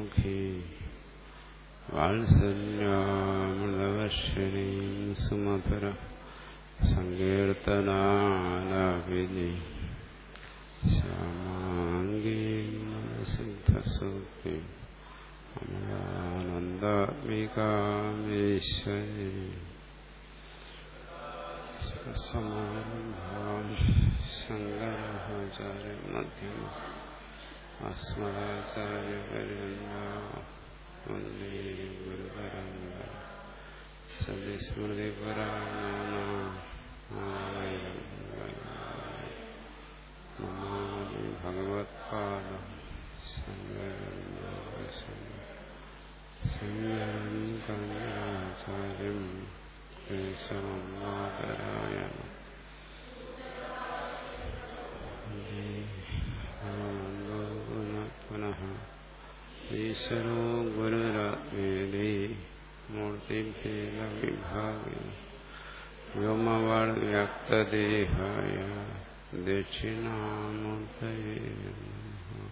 മുഖേ വാത്സല്യാമൃതവർഷിണീം സുമധുര സങ്കീർത്തനാലാപിനി ശ്യാമാംഗീം മനസിദ്ധസൂക്തിം അമലാനന്ദാത്മികാമേശ്വരി സമാരംഭാം ശങ്കരാചാര്യമധ്യം അസ്മദാചാര്യപര്യന്ത വന്ദേ ഗുരുപരമ്പര സതിസ്മൃതിപുരാണാമാണി ഭഗവത്പാദ ശങ്കരൻ കണ്ഠാചാര്യം കേശവമാതരായണ പുനഃ ഈശ്വരോ ഗുരുരാത്മേതി മൂർത്തിഭേദവിഭാഗി വ്യോമവാൾ വ്യക്തദേഹായ ദക്ഷിണാമൂർത്തയേ നമഃ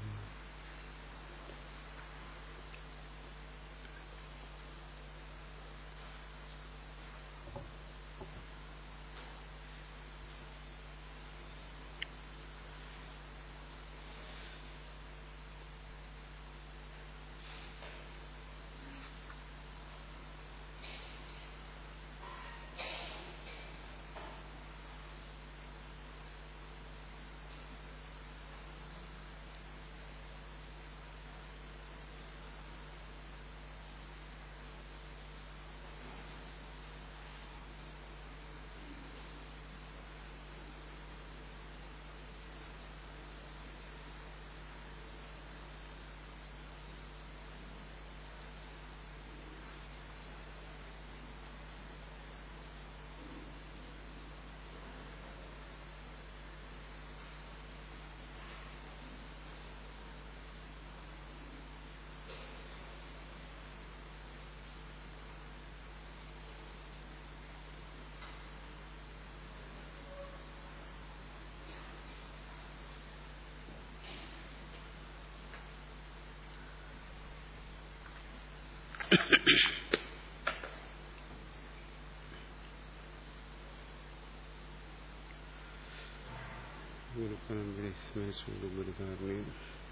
ഗുരുപരമ്പരയെ സ്മരിച്ചുകൊണ്ട് ഗുരുകാരനെയും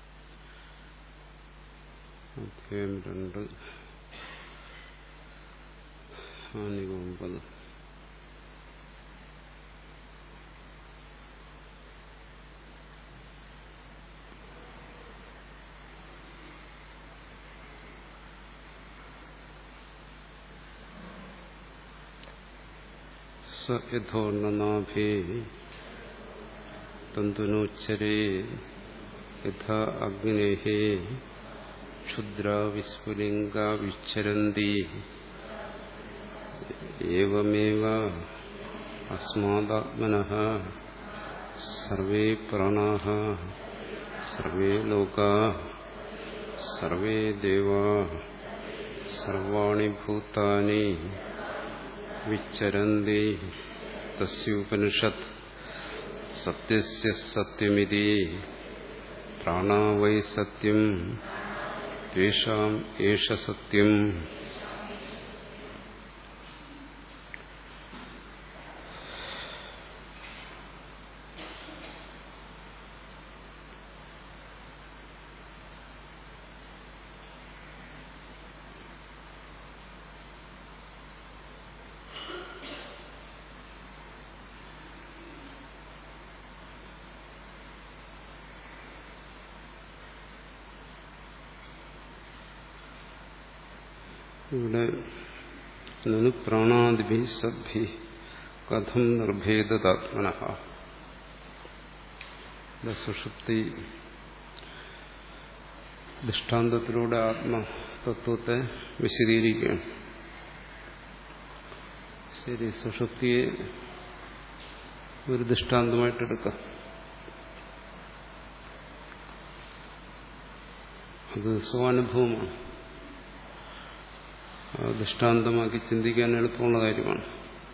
അധ്യായം രണ്ട് ആനിക ഒമ്പത് സ യഥോർണനാഭേ തന്തുനോച്ചരേ യഥാ അഗ്നേः ക്ഷുദ്രാ വിസ്ഫുലിംഗാ വിച്ചരന്തി ഏവമേവ അസ്മാദാത്മനഃ സർവേ പ്രാണാः സർവേ ലോകാ സർവേ ദേവാ സർവാണി ഭൂതാനി വിച്ചരന്തി തസ്യോപനിഷത്ത് സത്യസ്യ സത്യമിതി പ്രാണാ വൈ സത്യം യേഷാം ഏഷ സത്യം ഇവിടെ നു പ്രാണാദിഭി സദ്ഭി കഥം നിർഭേദാത്മന സുഷുപ്തി ദൃഷ്ടാന്തത്തിലൂടെ ആത്മതത്വത്തെ വിശദീകരിക്കുകയാണ് ശരി സുഷുപ്തിയെ ഒരു ദൃഷ്ടാന്തമായിട്ടെടുക്കാം അത് സ്വാനുഭവമാണ് ദൃഷ്ടാന്തമാക്കി ചിന്തിക്കാൻ എളുപ്പമുള്ള കാര്യമാണ്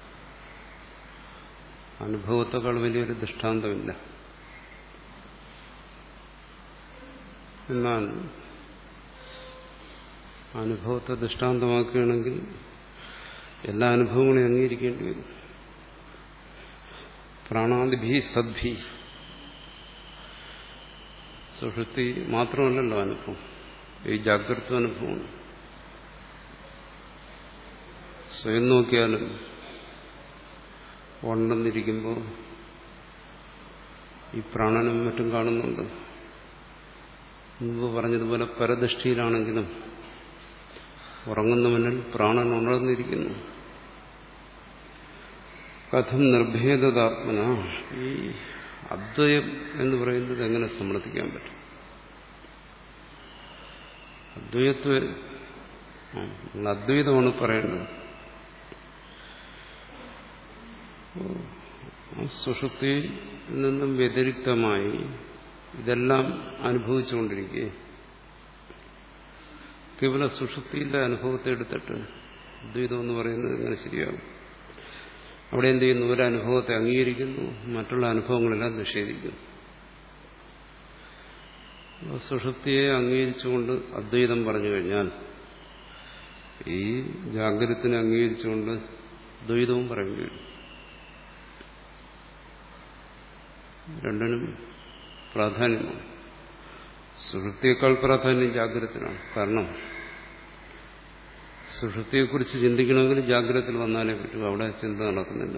അനുഭവത്തെക്കാൾ വലിയൊരു ദൃഷ്ടാന്തമില്ല എന്നാൽ അനുഭവത്തെ ദൃഷ്ടാന്തമാക്കുകയാണെങ്കിൽ എല്ലാ അനുഭവങ്ങളെയും അംഗീകരിക്കേണ്ടി വരും പ്രാണാദിഭി സദ്ഭി സുഷുപ്തി മാത്രമല്ലല്ലോ അനുഭവം ഈ ജാഗ്രത അനുഭവമാണ് സ്വയം നോക്കിയാലും ഉണ്ടെന്നിരിക്കുമ്പോൾ ഈ പ്രാണനും മറ്റും കാണുന്നുണ്ട് മുമ്പ് പറഞ്ഞതുപോലെ പരദൃഷ്ടിയിലാണെങ്കിലും ഉറങ്ങുന്നവനിൽ പ്രാണൻ ഉണർന്നിരിക്കുന്നു കഥം നിർഭേദതാത്മന ഈ അദ്വയം എന്ന് പറയുന്നത് എങ്ങനെ സമ്മർദ്ദിക്കാൻ പറ്റും അദ്വൈത്വ നിങ്ങൾ അദ്വൈതമാണ് പറയേണ്ടത് സുഷുപ്തിയിൽ നിന്നും വ്യതിരിക്തമായി ഇതെല്ലാം അനുഭവിച്ചുകൊണ്ടിരിക്കെ കേവല സുഷുപ്തിയിലെ അനുഭവത്തെ എടുത്തിട്ട് അദ്വൈതം എന്ന് പറയുന്നത് എങ്ങനെ ശരിയാകും അവിടെ എന്ത് ചെയ്യുന്നു ഒരു അനുഭവത്തെ അംഗീകരിക്കുന്നു മറ്റുള്ള അനുഭവങ്ങളെല്ലാം നിഷേധിക്കുന്നു സുഷുപ്തിയെ അംഗീകരിച്ചുകൊണ്ട് അദ്വൈതം പറഞ്ഞു കഴിഞ്ഞാൽ ഈ ജാഗ്രതത്തിനെ അംഗീകരിച്ചുകൊണ്ട് ദ്വൈതവും പറയേണ്ടി വരും രണ്ടിനും പ്രാധാന്യമാണ് സുഷുപ്തിയേക്കാൾ പ്രാധാന്യം ജാഗ്രതത്തിനാണ് കാരണം സുഷുപ്തിയെക്കുറിച്ച് ചിന്തിക്കണമെങ്കിൽ ജാഗ്രതത്തിൽ വന്നാലേ പറ്റൂ അവിടെ ചിന്ത നടക്കുന്നില്ല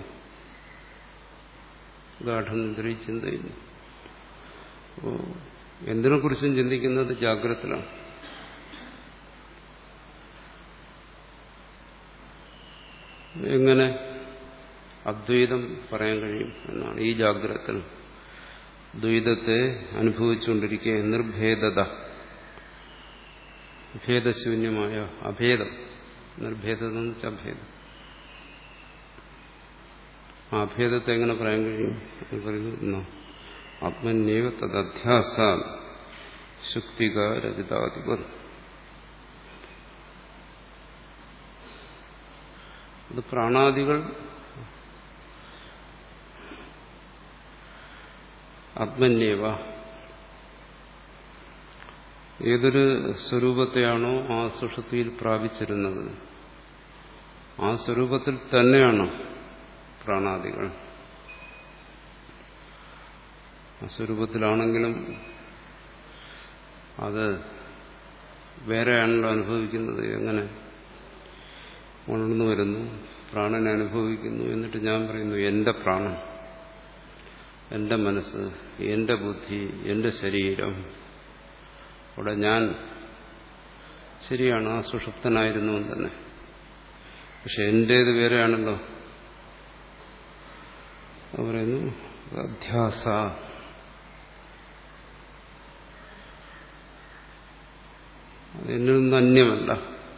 ഗാഠനിദ്രയിൽ ചിന്തയില്ല അപ്പോൾ എന്തിനെക്കുറിച്ചും ചിന്തിക്കുന്നത് ജാഗ്രതത്തിലാണ് എങ്ങനെ അദ്വൈതം പറയാൻ കഴിയും എന്നാണ് ഈ ജാഗ്രതത്തിൽ ദ്വൈതത്തെ അനുഭവിച്ചുകൊണ്ടിരിക്കുക നിർഭേദത ഭേദശൂന്യമായ അഭേദം നിർഭേദത എന്ന് വെച്ചാൽ അഭേദം ആ അഭേദത്തെ എങ്ങനെ പറയാൻ കഴിയും എന്ന് പറയുന്നു ആത്മന്യേവ തദ്ധ്യാസ ശുക്തിക രചിതാധിപർ അത് പ്രാണാദികൾ ആത്മന്യേവ ഏതൊരു സ്വരൂപത്തെയാണോ ആ സുഷുതിയിൽ പ്രാപിച്ചിരുന്നത് ആ സ്വരൂപത്തിൽ തന്നെയാണ് പ്രാണാദികൾ ആ സ്വരൂപത്തിലാണെങ്കിലും അത് വേറെയാണല്ലോ അനുഭവിക്കുന്നത് എങ്ങനെ ഉണർന്നു വരുന്നു പ്രാണനെ അനുഭവിക്കുന്നു എന്നിട്ട് ഞാൻ പറയുന്നു എന്റെ പ്രാണൻ എന്റെ മനസ്സ് എന്റെ ബുദ്ധി എന്റെ ശരീരം അവിടെ ഞാൻ ശരിയാണ് ആ സുഷുപ്തനായിരുന്നു തന്നെ പക്ഷെ എന്റേത് വേറെയാണല്ലോ പറയുന്നു അധ്യാസ എന്നിൽ നിന്ന് അന്യമല്ല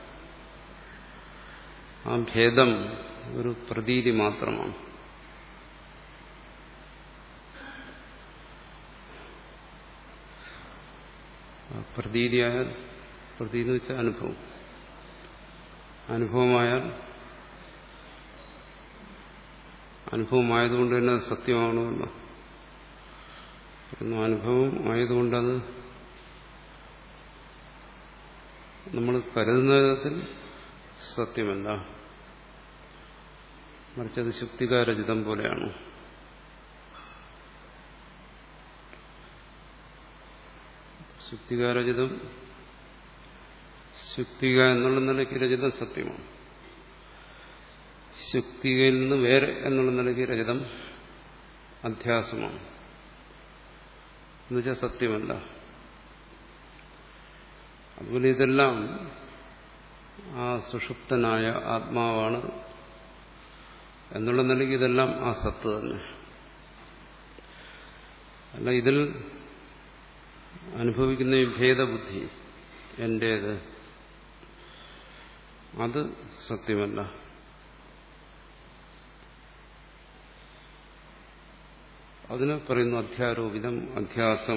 ആ ഭേദം ഒരു പ്രതീതി മാത്രമാണ് പ്രതീതിയായാൽ പ്രതീതി എന്ന് വെച്ചാൽ അനുഭവം അനുഭവമായാൽ അനുഭവമായതുകൊണ്ട് തന്നെ സത്യമാണല്ലോ അനുഭവം ആയതുകൊണ്ടത് നമ്മൾ കരുതുന്ന വിധത്തിൽ സത്യമല്ല മറിച്ചത് ശുക്തികാരചിതം പോലെയാണ് ശുക്തികാരചിതം ശുക്തിക എന്നുള്ള നിലയ്ക്ക് രചിതം സത്യമാണ് ശുക്തികയിൽ നിന്ന് വേറെ എന്നുള്ള നിലയ്ക്ക് രചിതം അധ്യാസമാണ് എന്നുവെച്ചാൽ സത്യമല്ല അതുപോലെ ഇതെല്ലാം ആ സുഷുപ്തനായ ആത്മാവാണ് എന്നുള്ള നിലയ്ക്ക് ഇതെല്ലാം ആ സത്ത് തന്നെ അല്ല ഇതിൽ അനുഭവിക്കുന്ന ഈ ഭേദബുദ്ധി എന്റേത് അത് സത്യമല്ല അതിന് പറയുന്നു അധ്യാരോപിതം അധ്യാസം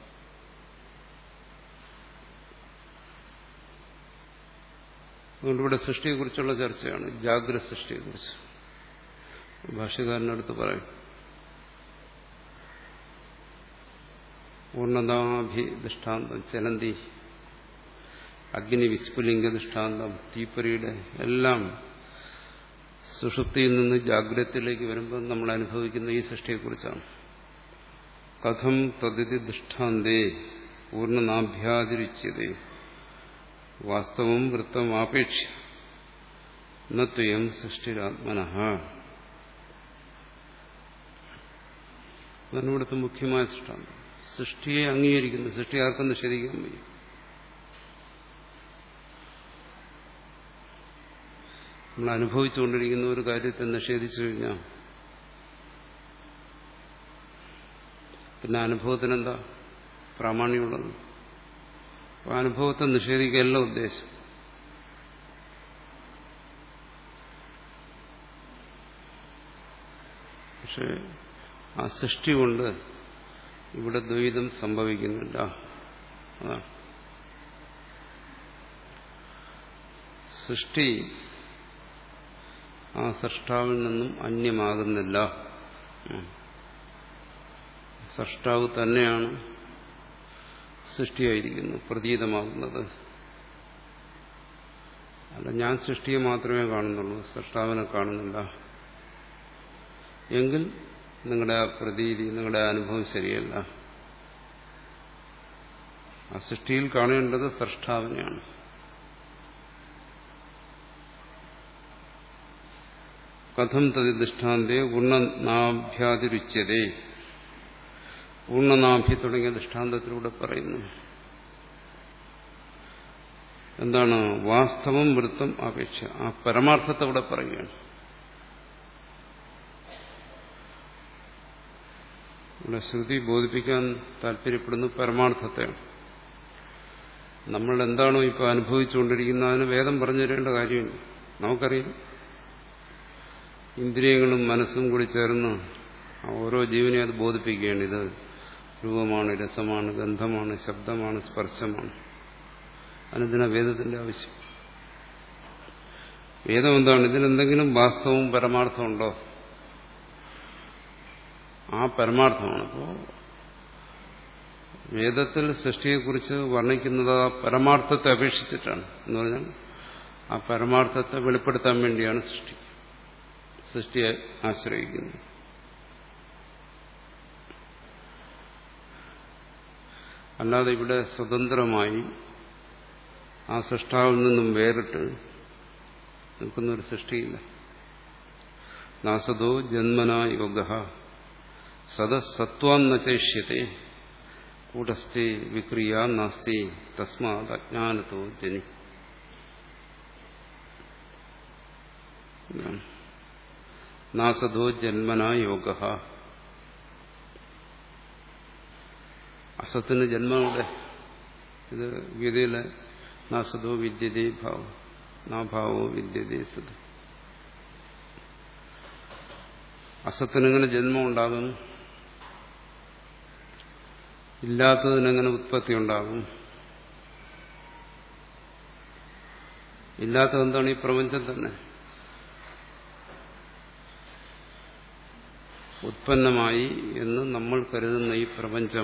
അതുകൊണ്ട് ഇവിടെ സൃഷ്ടിയെക്കുറിച്ചുള്ള ചർച്ചയാണ് ജാഗ്രത സൃഷ്ടിയെക്കുറിച്ച് ഭാഷ്യകാരനടുത്ത് പറയും പൂർണ്ണതാഭി ദൃഷ്ടാന്തം ചലന്തി അഗ്നി വിസ്ഫുലിംഗ ദൃഷ്ടാന്തം തീപ്പൊരിയുടെ എല്ലാം സുഷുപ്തിയിൽ നിന്ന് ജാഗ്രതയിലേക്ക് വരുമ്പോൾ നമ്മൾ അനുഭവിക്കുന്ന ഈ സൃഷ്ടിയെക്കുറിച്ചാണ് കഥം തദിതി ദൃഷ്ടാന്തേ പൂർണ്ണനാഭ്യാതിരിച്ചത് വാസ്തവം വൃത്തമാപേക്ഷ നത്വയം സൃഷ്ടിരാത്മന അതാണ് ഇവിടുത്തെ മുഖ്യമായ ദൃഷ്ടാന്തം സൃഷ്ടിയെ അംഗീകരിക്കുന്നു സൃഷ്ടി ആർക്കും നിഷേധിക്കാൻ വയ്യ നമ്മൾ അനുഭവിച്ചുകൊണ്ടിരിക്കുന്ന ഒരു കാര്യത്തെ നിഷേധിച്ചു കഴിഞ്ഞാൽ പിന്നെ അനുഭവത്തിനെന്താ പ്രാമാണ്യമുള്ളത് അപ്പോൾ അനുഭവത്തെ നിഷേധിക്കുകയല്ല ഉദ്ദേശം പക്ഷെ ആ സൃഷ്ടി കൊണ്ട് ഇവിടെ ദ്വൈതം സംഭവിക്കുന്നില്ല അതാണ് സൃഷ്ടി ആ സൃഷ്ടാവിൽ നിന്നും അന്യമാകുന്നില്ല സൃഷ്ടാവ് തന്നെയാണ് സൃഷ്ടിയായിരിക്കുന്നു പ്രതീതമാകുന്നത് അല്ല ഞാൻ സൃഷ്ടിയെ മാത്രമേ കാണുന്നുള്ളൂ സൃഷ്ടാവിനെ കാണുന്നില്ല എങ്കിൽ നിങ്ങളുടെ ആ പ്രതീതി നിങ്ങളുടെ അനുഭവം ശരിയല്ല ആ സൃഷ്ടിയിൽ കാണേണ്ടത് സൃഷ്ടാവിനെയാണ് കഥം തതി ദൃഷ്ടാന്തേ ഉണ്ണനാഭ്യാതിരുച്യതേ പൂർണ്ണനാഭി തുടങ്ങിയ ദൃഷ്ടാന്തത്തിലൂടെ പറയുന്നു എന്താണ് വാസ്തവം വൃത്തം അപേക്ഷ ആ പരമാർത്ഥത്തെ ഇവിടെ പറയുകയാണ് ഇവിടെ ശ്രുതി ബോധിപ്പിക്കാൻ താല്പര്യപ്പെടുന്ന പരമാർത്ഥത്തെയാണ് നമ്മൾ എന്താണോ ഇപ്പോൾ അനുഭവിച്ചുകൊണ്ടിരിക്കുന്നത് അതിന് വേദം പറഞ്ഞു തരേണ്ട കാര്യമില്ല നമുക്കറിയാം ഇന്ദ്രിയങ്ങളും മനസ്സും കൂടി ചേർന്ന് ഓരോ ജീവനെ അത് ബോധിപ്പിക്കുകയാണ് ഇത് രൂപമാണ് രസമാണ് ഗന്ധമാണ് ശബ്ദമാണ് സ്പർശമാണ് അതിനെന്തിനാ വേദത്തിന്റെ ആവശ്യം വേദം എന്താണ് ഇതിനെന്തെങ്കിലും വാസ്തവവും പരമാർത്ഥമുണ്ടോ ആ പരമാർത്ഥമാണ് അപ്പോൾ വേദത്തിൽ സൃഷ്ടിയെക്കുറിച്ച് വർണ്ണിക്കുന്നത് ആ പരമാർത്ഥത്തെ അപേക്ഷിച്ചിട്ടാണ് എന്ന് പറഞ്ഞാൽ ആ പരമാർത്ഥത്തെ വെളിപ്പെടുത്താൻ വേണ്ടിയാണ് സൃഷ്ടി സൃഷ്ടിയെ ആശ്രയിക്കുന്നത് അല്ലാതെ ഇവിടെ സ്വതന്ത്രമായി ആ സൃഷ്ടാവിൽ നിന്നും വേറിട്ട് നിൽക്കുന്ന ഒരു സൃഷ്ടിയില്ല നാസതോ ജന്മനാ യോഗ സദസത്വാന്ന ചേഷ്യത്തെ കൂടസ്ഥേ വിക്രിയ നാസ്തി തസ്മാത് അജ്ഞാനത്തോ ജനി നാസതോ ജന്മനാ യോഗ അസത്തിന് ജന്മവിടെ ഇത് ഗീതയിലെ നാസതോ വിദ്യതേ ഭാവം നാഭാവോ വിദ്യതേ സത് അസത്തിനെങ്ങനെ ജന്മം ഉണ്ടാകും ഇല്ലാത്തതിനെങ്ങനെ ഉത്പത്തി ഉണ്ടാകും ഇല്ലാത്തതെന്താണ് ഈ പ്രപഞ്ചം തന്നെ ഉത്പന്നമായി എന്ന് നമ്മൾ കരുതുന്ന ഈ പ്രപഞ്ചം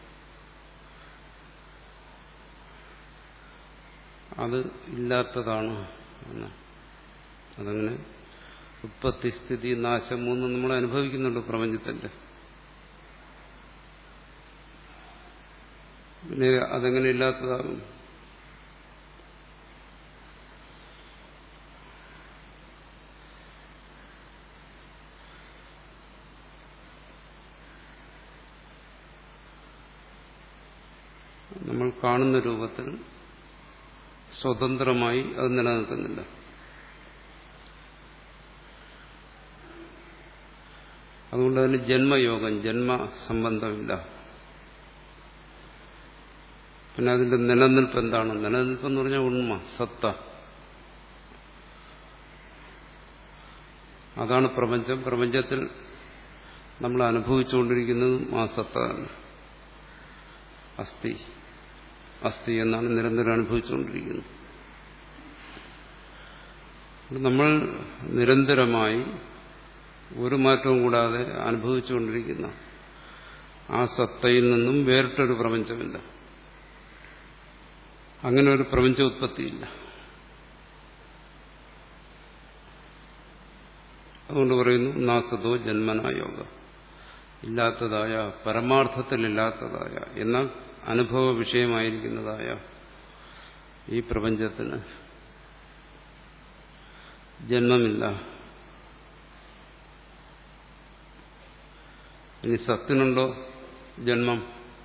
അത് ഇല്ലാത്തതാണ് എന്ന് അതങ്ങനെ ഉത്പത്തി സ്ഥിതി നാശം മൂന്നും നമ്മൾ അനുഭവിക്കുന്നുണ്ട് പ്രപഞ്ചത്തിന്റെ പിന്നെ അതെങ്ങനെ ഇല്ലാത്തതാകും നമ്മൾ കാണുന്ന രൂപത്തിൽ സ്വതന്ത്രമായി അത് നിലനിൽക്കുന്നില്ല അതുകൊണ്ട് അതിന് ജന്മയോഗം ജന്മ സംബന്ധമില്ല പിന്നെ അതിന്റെ നിലനിൽപ്പ് എന്താണ് നിലനിൽപ്പ് എന്ന് പറഞ്ഞാൽ ഉണ്മ സത്ത അതാണ് പ്രപഞ്ചം പ്രപഞ്ചത്തിൽ നമ്മൾ അനുഭവിച്ചുകൊണ്ടിരിക്കുന്നതും ആ സത്ത തന്നെ അസ്ഥി അസ്ഥി എന്നാണ് നിരന്തരം അനുഭവിച്ചുകൊണ്ടിരിക്കുന്നത് നമ്മൾ നിരന്തരമായി ഒരു മാറ്റവും കൂടാതെ അനുഭവിച്ചുകൊണ്ടിരിക്കുന്ന ആ സത്തയിൽ നിന്നും വേറിട്ടൊരു പ്രപഞ്ചമില്ല അങ്ങനെ ഒരു പ്രപഞ്ച ഉത്പത്തിയില്ല അതുകൊണ്ട് പറയുന്നു നാസതോ ജന്മനായോഗ ഇല്ലാത്തതായ പരമാർത്ഥത്തിലില്ലാത്തതായ എന്നാൽ അനുഭവ വിഷയമായിരിക്കുന്നതായ ഈ പ്രപഞ്ചത്തിന് ജന്മമില്ല ഇനി സത്തിനുണ്ടോ ജന്മം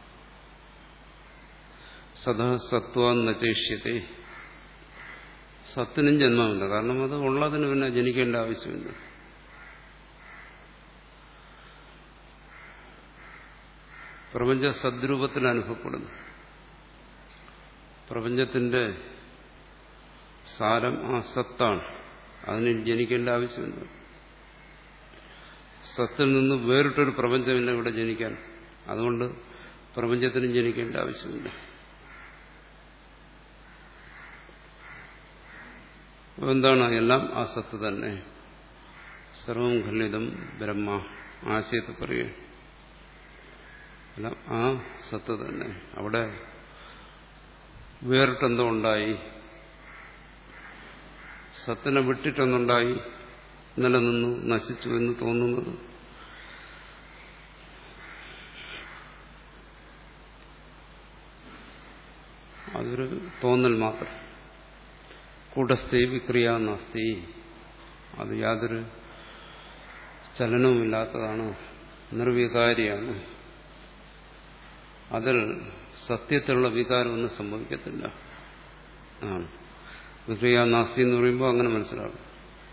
സദ സത്വ നചേഷ്യത്തെ സത്തിനും ജന്മമില്ല കാരണം അത് ഉള്ളതിന് പിന്നെ ജനിക്കേണ്ട ആവശ്യമില്ല പ്രപഞ്ച സദ്രൂപത്തിൽ അനുഭവപ്പെടുന്നു പ്രപഞ്ചത്തിന്റെ സാരം ആ സത്താണ് അതിന് ജനിക്കേണ്ട ആവശ്യമില്ല സത്തിൽ നിന്ന് വേറിട്ടൊരു പ്രപഞ്ചമില്ല ഇവിടെ ജനിക്കാൻ അതുകൊണ്ട് പ്രപഞ്ചത്തിനും ജനിക്കേണ്ട ആവശ്യമില്ല എന്താണ് എല്ലാം ആ സത്ത് തന്നെ സർവം ഖണ്ഡിതം ബ്രഹ്മ ആശയത്തെ പറയുക എല്ലാം ആ സത്ത് തന്നെ അവിടെ വേറിട്ടെന്തോ ഉണ്ടായി സത്തിനെ വിട്ടിട്ടൊന്നുണ്ടായി നിലനിന്നു നശിച്ചു എന്ന് തോന്നുന്നത് അതൊരു തോന്നൽ മാത്രം കൂട്ടസ്ഥി വിക്രിയ നാസ്തി അത് യാതൊരു ചലനവുമില്ലാത്തതാണ് നിർവികാരിയാണ് അതിൽ സത്യത്തിലുള്ള വികാരമൊന്നും സംഭവിക്കത്തില്ല ആണ് വിക്രിയ നാസ്തി എന്ന് പറയുമ്പോൾ അങ്ങനെ മനസ്സിലാകും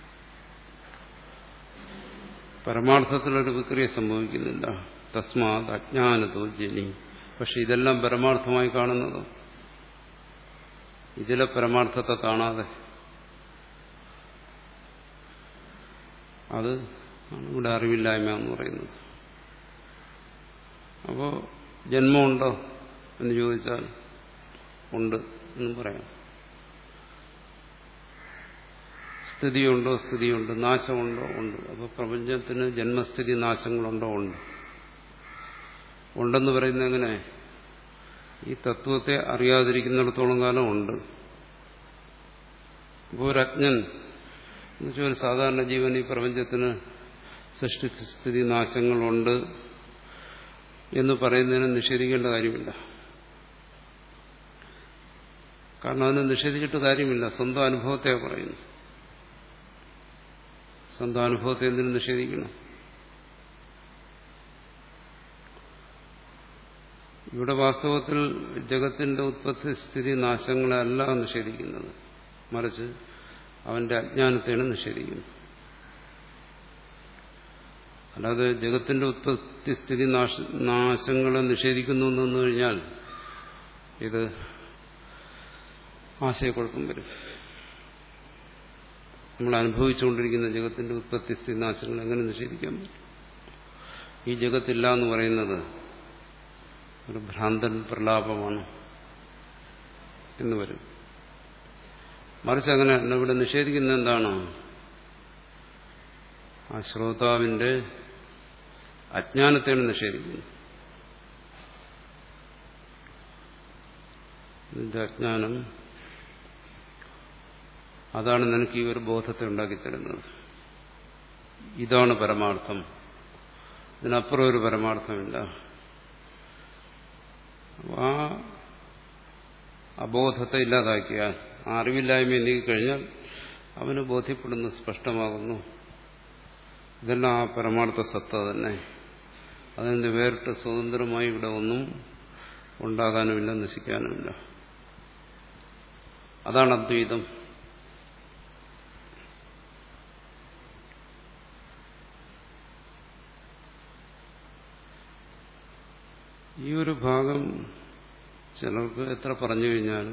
പരമാർത്ഥത്തിലൊരു വിക്രിയ സംഭവിക്കുന്നില്ല തസ്മാത് അജ്ഞാനതോ ജനി പക്ഷെ ഇതെല്ലാം പരമാർത്ഥമായി കാണുന്നതോ ഇതിലെ പരമാർത്ഥത്തെ കാണാതെ അത് ആണ് ഇവിടെ അറിവില്ലായ്മ എന്ന് പറയുന്നത് അപ്പോ ജന്മമുണ്ടോ എന്ന് ചോദിച്ചാൽ ഉണ്ട് എന്നും പറയാം സ്ഥിതിയുണ്ടോ സ്ഥിതിയുണ്ട് നാശമുണ്ടോ ഉണ്ട് അപ്പോൾ പ്രപഞ്ചത്തിന് ജന്മസ്ഥിതി നാശങ്ങളുണ്ടോ ഉണ്ട് ഉണ്ടെന്ന് പറയുന്നത് എങ്ങനെ ഈ തത്വത്തെ അറിയാതിരിക്കുന്നിടത്തോളം കാലം ഉണ്ട് ഇപ്പോൾ ഒരു അജ്ഞൻ എന്നുവെച്ചാൽ ഒരു സാധാരണ ജീവൻ ഈ പ്രപഞ്ചത്തിന് സൃഷ്ടിസ്ഥിതി നാശങ്ങളുണ്ട് എന്ന് പറയുന്നതിന് നിഷേധിക്കേണ്ട കാര്യമില്ല കാരണം അതിനെ നിഷേധിച്ചിട്ട് കാര്യമില്ല സ്വന്തം അനുഭവത്തെ പറയുന്നു സ്വന്തം അനുഭവത്തെ എന്തിനു നിഷേധിക്കണം ഇവിടെ വാസ്തവത്തിൽ ജഗത്തിന്റെ ഉത്പത്തി സ്ഥിതി നാശങ്ങളല്ല നിഷേധിക്കുന്നത് മറിച്ച് അവന്റെ അജ്ഞാനത്തെയാണ് നിഷേധിക്കുന്നത് അല്ലാതെ ജഗത്തിന്റെ ഉത്പത്തി സ്ഥിതി നാശങ്ങളെ നിഷേധിക്കുന്നു എന്ന് വന്നു കഴിഞ്ഞാൽ ഇത് ആശയക്കുഴപ്പം വരും നമ്മൾ അനുഭവിച്ചുകൊണ്ടിരിക്കുന്ന ജഗത്തിന്റെ ഉത്പത്തി സ്ഥിതി നാശങ്ങൾ എങ്ങനെ നിഷേധിക്കാൻ പറ്റും ഈ ജഗത്തില്ല എന്ന് പറയുന്നത് ഒരു ഭ്രാന്തൻ പ്രലാപമാണ് എന്ന് വരും മറിച്ച് അങ്ങനെ ഇവിടെ നിഷേധിക്കുന്ന എന്താണ് ആ ശ്രോതാവിന്റെ അജ്ഞാനത്തെയാണ് നിഷേധിക്കുന്നത് നിന്റെ അജ്ഞാനം അതാണ് നിനക്ക് ഈ ഒരു ബോധത്തെ ഉണ്ടാക്കിത്തരുന്നത് ഇതാണ് പരമാർത്ഥം ഇതിനപ്പുറം ഒരു പരമാർത്ഥമില്ല ആ അബോധത്തെ ഇല്ലാതാക്കിയാൽ ആ അറിവില്ലായ്മ നീക്കിക്കഴിഞ്ഞാൽ അവന് ബോധ്യപ്പെടുന്നു സ്പഷ്ടമാകുന്നു ഇതെല്ലാം ആ പരമാർത്ഥ സത്ത തന്നെ അതിന് വേറിട്ട് സ്വതന്ത്രമായി ഇവിടെ ഒന്നും ഉണ്ടാകാനുമില്ല നശിക്കാനുമില്ല അതാണ് അദ്വൈതം ഈ ഒരു ഭാഗം ചിലർക്ക് എത്ര പറഞ്ഞു കഴിഞ്ഞാൽ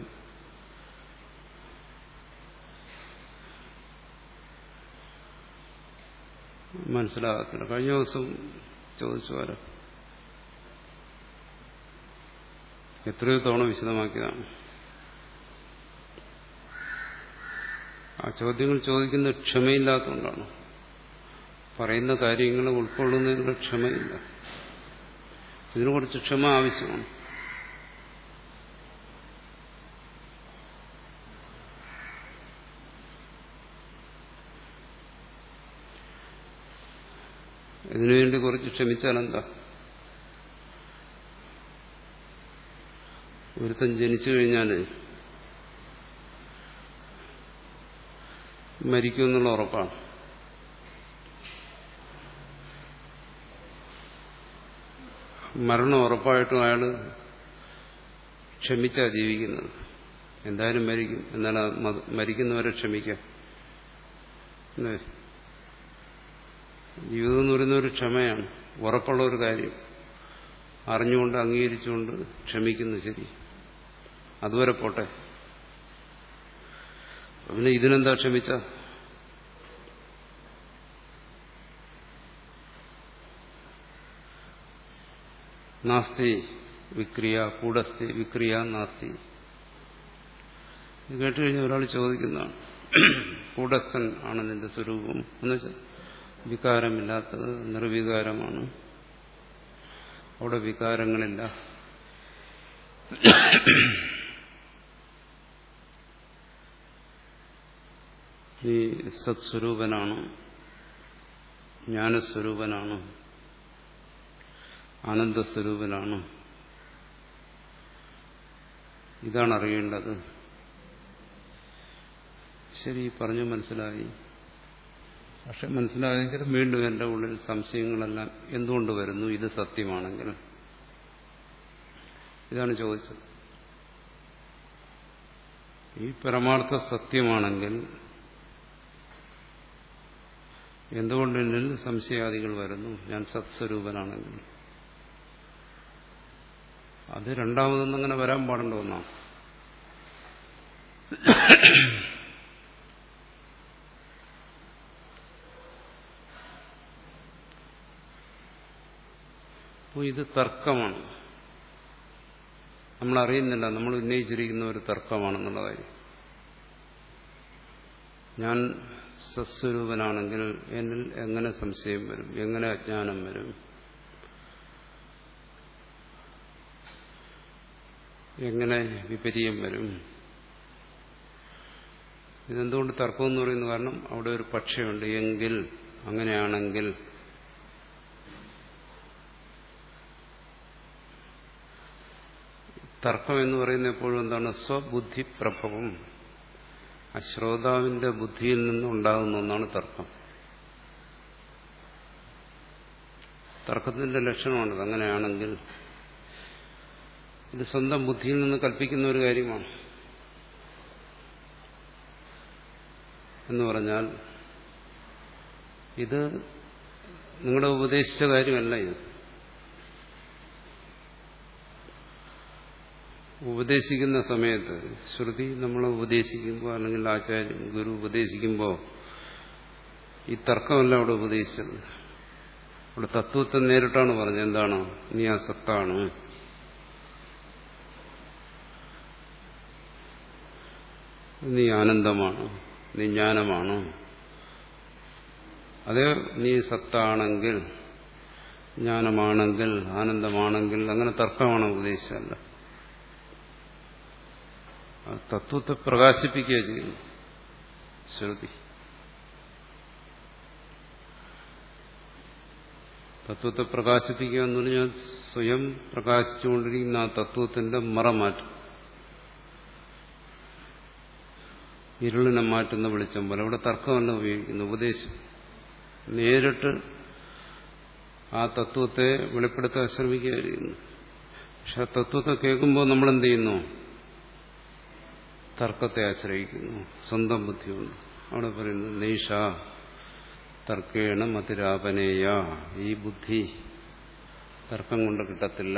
മനസ്സിലാകത്തില്ല കഴിഞ്ഞ ദിവസം ചോദിച്ചു ആരോ എത്രയോ തവണ വിശദമാക്കിയതാണ് ആ ചോദ്യങ്ങൾ ചോദിക്കുന്നത് ക്ഷമയില്ലാത്തതുകൊണ്ടാണ് പറയുന്ന കാര്യങ്ങൾ ഉൾക്കൊള്ളുന്നതിനുള്ള ക്ഷമയില്ല ഇതിനു കുറച്ച് ക്ഷമ ആവശ്യമാണ് ഇതിനുവേണ്ടി കുറച്ച് ക്ഷമിച്ചാൽ എന്താ ഒരുത്തൻ ജനിച്ചു കഴിഞ്ഞാൽ മരിക്കുമെന്നുള്ള ഉറപ്പാണ് മരണം ഉറപ്പായിട്ടും അയാൾ ക്ഷമിച്ചാ ജീവിക്കുന്നത് എന്തായാലും മരിക്കും എന്നാൽ ആ മ- മരിക്കുന്നവരെ ക്ഷമിക്കാം അല്ലേ ജീവിതം എന്ന് പറയുന്ന ഒരു ക്ഷമയാണ് ഉറപ്പുള്ള ഒരു കാര്യം അറിഞ്ഞുകൊണ്ട് അംഗീകരിച്ചുകൊണ്ട് ക്ഷമിക്കുന്നു ശരി അതുവരെ പോട്ടെ പിന്നെ ഇതിനെന്താ ക്ഷമിച്ച നാസ്തി വിക്രിയ കൂടസ്ഥി വിക്രിയ നാസ്തി ഇത് കേട്ട് കഴിഞ്ഞാൽ ഒരാൾ ചോദിക്കുന്നതാണ് കൂടസ്ഥൻ ആണ് നിന്റെ സ്വരൂപം എന്ന് വെച്ചാൽ വികാരമില്ലാത്തത് നിർവികാരമാണ് അവിടെ വികാരങ്ങളില്ല നീ സത്സ്വരൂപനാണ് ജ്ഞാനസ്വരൂപനാണ് ആനന്ദസ്വരൂപനാണ് ഇതാണ് അറിയേണ്ടത് ശരി പറഞ്ഞു മനസ്സിലായി പക്ഷെ മനസ്സിലായെങ്കിൽ വീണ്ടും എൻ്റെ ഉള്ളിൽ സംശയങ്ങളെല്ലാം എന്തുകൊണ്ട് വരുന്നു ഇത് സത്യമാണെങ്കിൽ ഇതാണ് ചോദിച്ചത് ഈ പരമാർത്ഥ സത്യമാണെങ്കിൽ എന്തുകൊണ്ട് എന്നിൽ സംശയാദികൾ വരുന്നു ഞാൻ സത്സ്വരൂപനാണെങ്കിൽ അത് രണ്ടാമതൊന്നും അങ്ങനെ വരാൻ പാടുണ്ട ഒന്നാണ് അപ്പോൾ ഇത് തർക്കമാണ് നമ്മൾ അറിയുന്നില്ല നമ്മൾ ഉന്നയിച്ചിരിക്കുന്ന ഒരു തർക്കമാണെന്നുള്ള കാര്യം ഞാൻ സത്സ്വരൂപനാണെങ്കിൽ എന്നിൽ എങ്ങനെ സംശയം വരും എങ്ങനെ അജ്ഞാനം വരും എങ്ങനെ വിപരീയം വരും ഇതെന്തുകൊണ്ട് തർക്കം എന്ന് പറയുന്നു കാരണം അവിടെ ഒരു പക്ഷയുണ്ട് എങ്കിൽ അങ്ങനെയാണെങ്കിൽ തർക്കം എന്ന് പറയുന്ന എപ്പോഴും എന്താണ് സ്വബുദ്ധി പ്രഭവം ആ ശ്രോതാവിന്റെ ബുദ്ധിയിൽ നിന്നുണ്ടാകുന്ന ഒന്നാണ് തർക്കം തർക്കത്തിന്റെ ലക്ഷണമാണത് അങ്ങനെയാണെങ്കിൽ ഇത് സ്വന്തം ബുദ്ധിയിൽ നിന്ന് കൽപ്പിക്കുന്ന ഒരു കാര്യമാണ് എന്ന് പറഞ്ഞാൽ ഇത് നിങ്ങളുടെ ഉപദേശിച്ച കാര്യമല്ല ഇത് ഉപദേശിക്കുന്ന സമയത്ത് ശ്രുതി നമ്മളെ ഉപദേശിക്കുമ്പോൾ അല്ലെങ്കിൽ ആചാര്യൻ ഗുരു ഉപദേശിക്കുമ്പോൾ ഈ തർക്കമല്ല അവിടെ ഉപദേശിച്ചത് അവിടെ തത്വത്തെ നേരിട്ടാണ് പറഞ്ഞത് എന്താണ് നീ ആ സത്താണ് നീ ആനന്ദമാണ് നീ ജ്ഞാനമാണ് അതേ നീ സത്താണെങ്കിൽ ജ്ഞാനമാണെങ്കിൽ ആനന്ദമാണെങ്കിൽ അങ്ങനെ തർക്കമാണ് ഉപദേശിച്ചല്ല ആ തത്വത്തെ പ്രകാശിപ്പിക്കുക ചെയ്യുന്നു ശ്രുതി തത്വത്തെ പ്രകാശിപ്പിക്കുക എന്ന് പറഞ്ഞാൽ സ്വയം പ്രകാശിച്ചുകൊണ്ടിരിക്കുന്ന ആ തത്വത്തിന്റെ മറ മാറ്റം ഇരുളിനെ മാറ്റുന്ന വെളിച്ചം പോലെ അവിടെ തർക്കമല്ല ഉപയോഗിക്കുന്നു ഉപദേശം നേരിട്ട് ആ തത്വത്തെ വെളിപ്പെടുത്താൻ ശ്രമിക്കുകയായിരുന്നു പക്ഷെ ആ തത്വത്തെ കേൾക്കുമ്പോൾ നമ്മൾ എന്ത് ചെയ്യുന്നു തർക്കത്തെ ആശ്രയിക്കുന്നു സ്വന്തം ബുദ്ധിയുണ്ട് അവിടെ പറയുന്നു നൈഷ തർക്കേണ മതിരാപനേയ ഈ ബുദ്ധി തർക്കം കൊണ്ട് കിട്ടത്തില്ല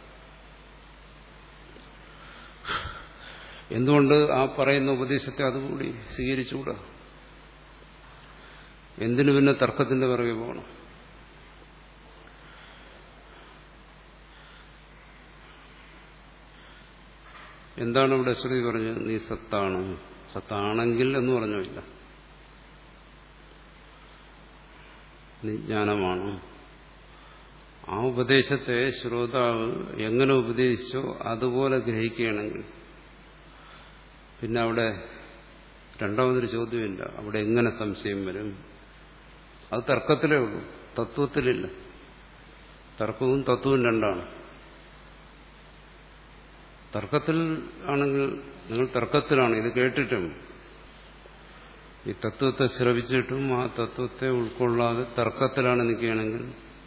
എന്തുകൊണ്ട് ആ പറയുന്ന ഉപദേശത്തെ അതുകൂടി സ്വീകരിച്ചുകൂടാ എന്തിനു പിന്നെ തർക്കത്തിന്റെ പിറകെ പോകണം എന്താണ് ഇവിടെ ശ്രുതി പറഞ്ഞത് നീ സത്താണ് സത്താണെങ്കിൽ എന്ന് പറഞ്ഞില്ല നീ ജ്ഞാനമാണ് ആ ഉപദേശത്തെ ശ്രോതാവ് എങ്ങനെ ഉപദേശിച്ചോ അതുപോലെ ഗ്രഹിക്കുകയാണെങ്കിൽ പിന്നെ അവിടെ രണ്ടാമതൊരു ചോദ്യമില്ല അവിടെ എങ്ങനെ സംശയം വരും അത് തർക്കത്തിലേ ഉള്ളൂ തത്വത്തിലില്ല തർക്കവും തത്വവും രണ്ടാണ് തർക്കത്തിൽ ആണെങ്കിൽ നിങ്ങൾ തർക്കത്തിലാണ് ഇത് കേട്ടിട്ടും ഈ തത്വത്തെ ശ്രവിച്ചിട്ടും ആ തത്വത്തെ ഉൾക്കൊള്ളാതെ തർക്കത്തിലാണ് നിൽക്കുകയാണെങ്കിൽ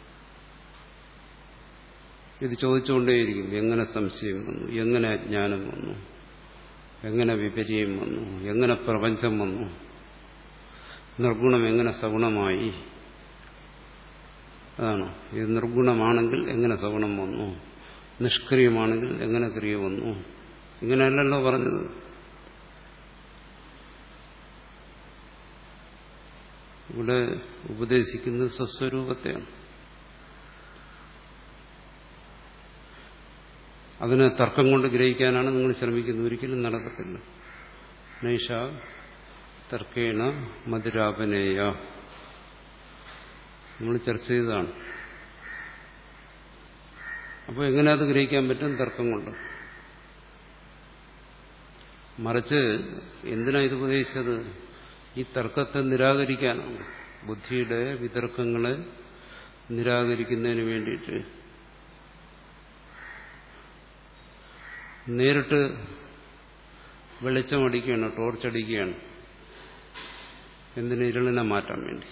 ഇത് ചോദിച്ചുകൊണ്ടേയിരിക്കും എങ്ങനെ സംശയം വന്നു എങ്ങനെ അജ്ഞാനം വന്നു എങ്ങനെ വിപര്യം വന്നു എങ്ങനെ പ്രപഞ്ചം വന്നു നിർഗുണം എങ്ങനെ സഗുണമായി അതാണ് ഇത് നിർഗുണമാണെങ്കിൽ എങ്ങനെ സഗുണം വന്നു നിഷ്ക്രിയമാണെങ്കിൽ എങ്ങനെ ക്രിയ വന്നു ഇങ്ങനെയല്ലല്ലോ പറഞ്ഞത് ഇവിടെ ഉപദേശിക്കുന്നത് സ്വസ്വരൂപത്തെയാണ് അതിനെ തർക്കം കൊണ്ട് ഗ്രഹിക്കാനാണ് നിങ്ങൾ ശ്രമിക്കുന്നത് ഒരിക്കലും നടക്കത്തില്ല നൈഷ തർക്കേണ മധുരാപനേയ നമ്മൾ ചർച്ച ചെയ്തതാണ് അപ്പോൾ എങ്ങനെ അത് ഗ്രഹിക്കാൻ പറ്റും തർക്കം കൊണ്ട് മറിച്ച് എന്തിനാ ഇത് ഉപദേശിച്ചത് ഈ തർക്കത്തെ നിരാകരിക്കാനാണ് ബുദ്ധിയുടെ വിതർക്കങ്ങളെ നിരാകരിക്കുന്നതിന് വേണ്ടിയിട്ട് നേരിട്ട് വെളിച്ചമടിക്കുകയാണ് ടോർച്ചടിക്കുകയാണ് എന്തിന് ഇരുളിനെ മാറ്റാൻ വേണ്ടി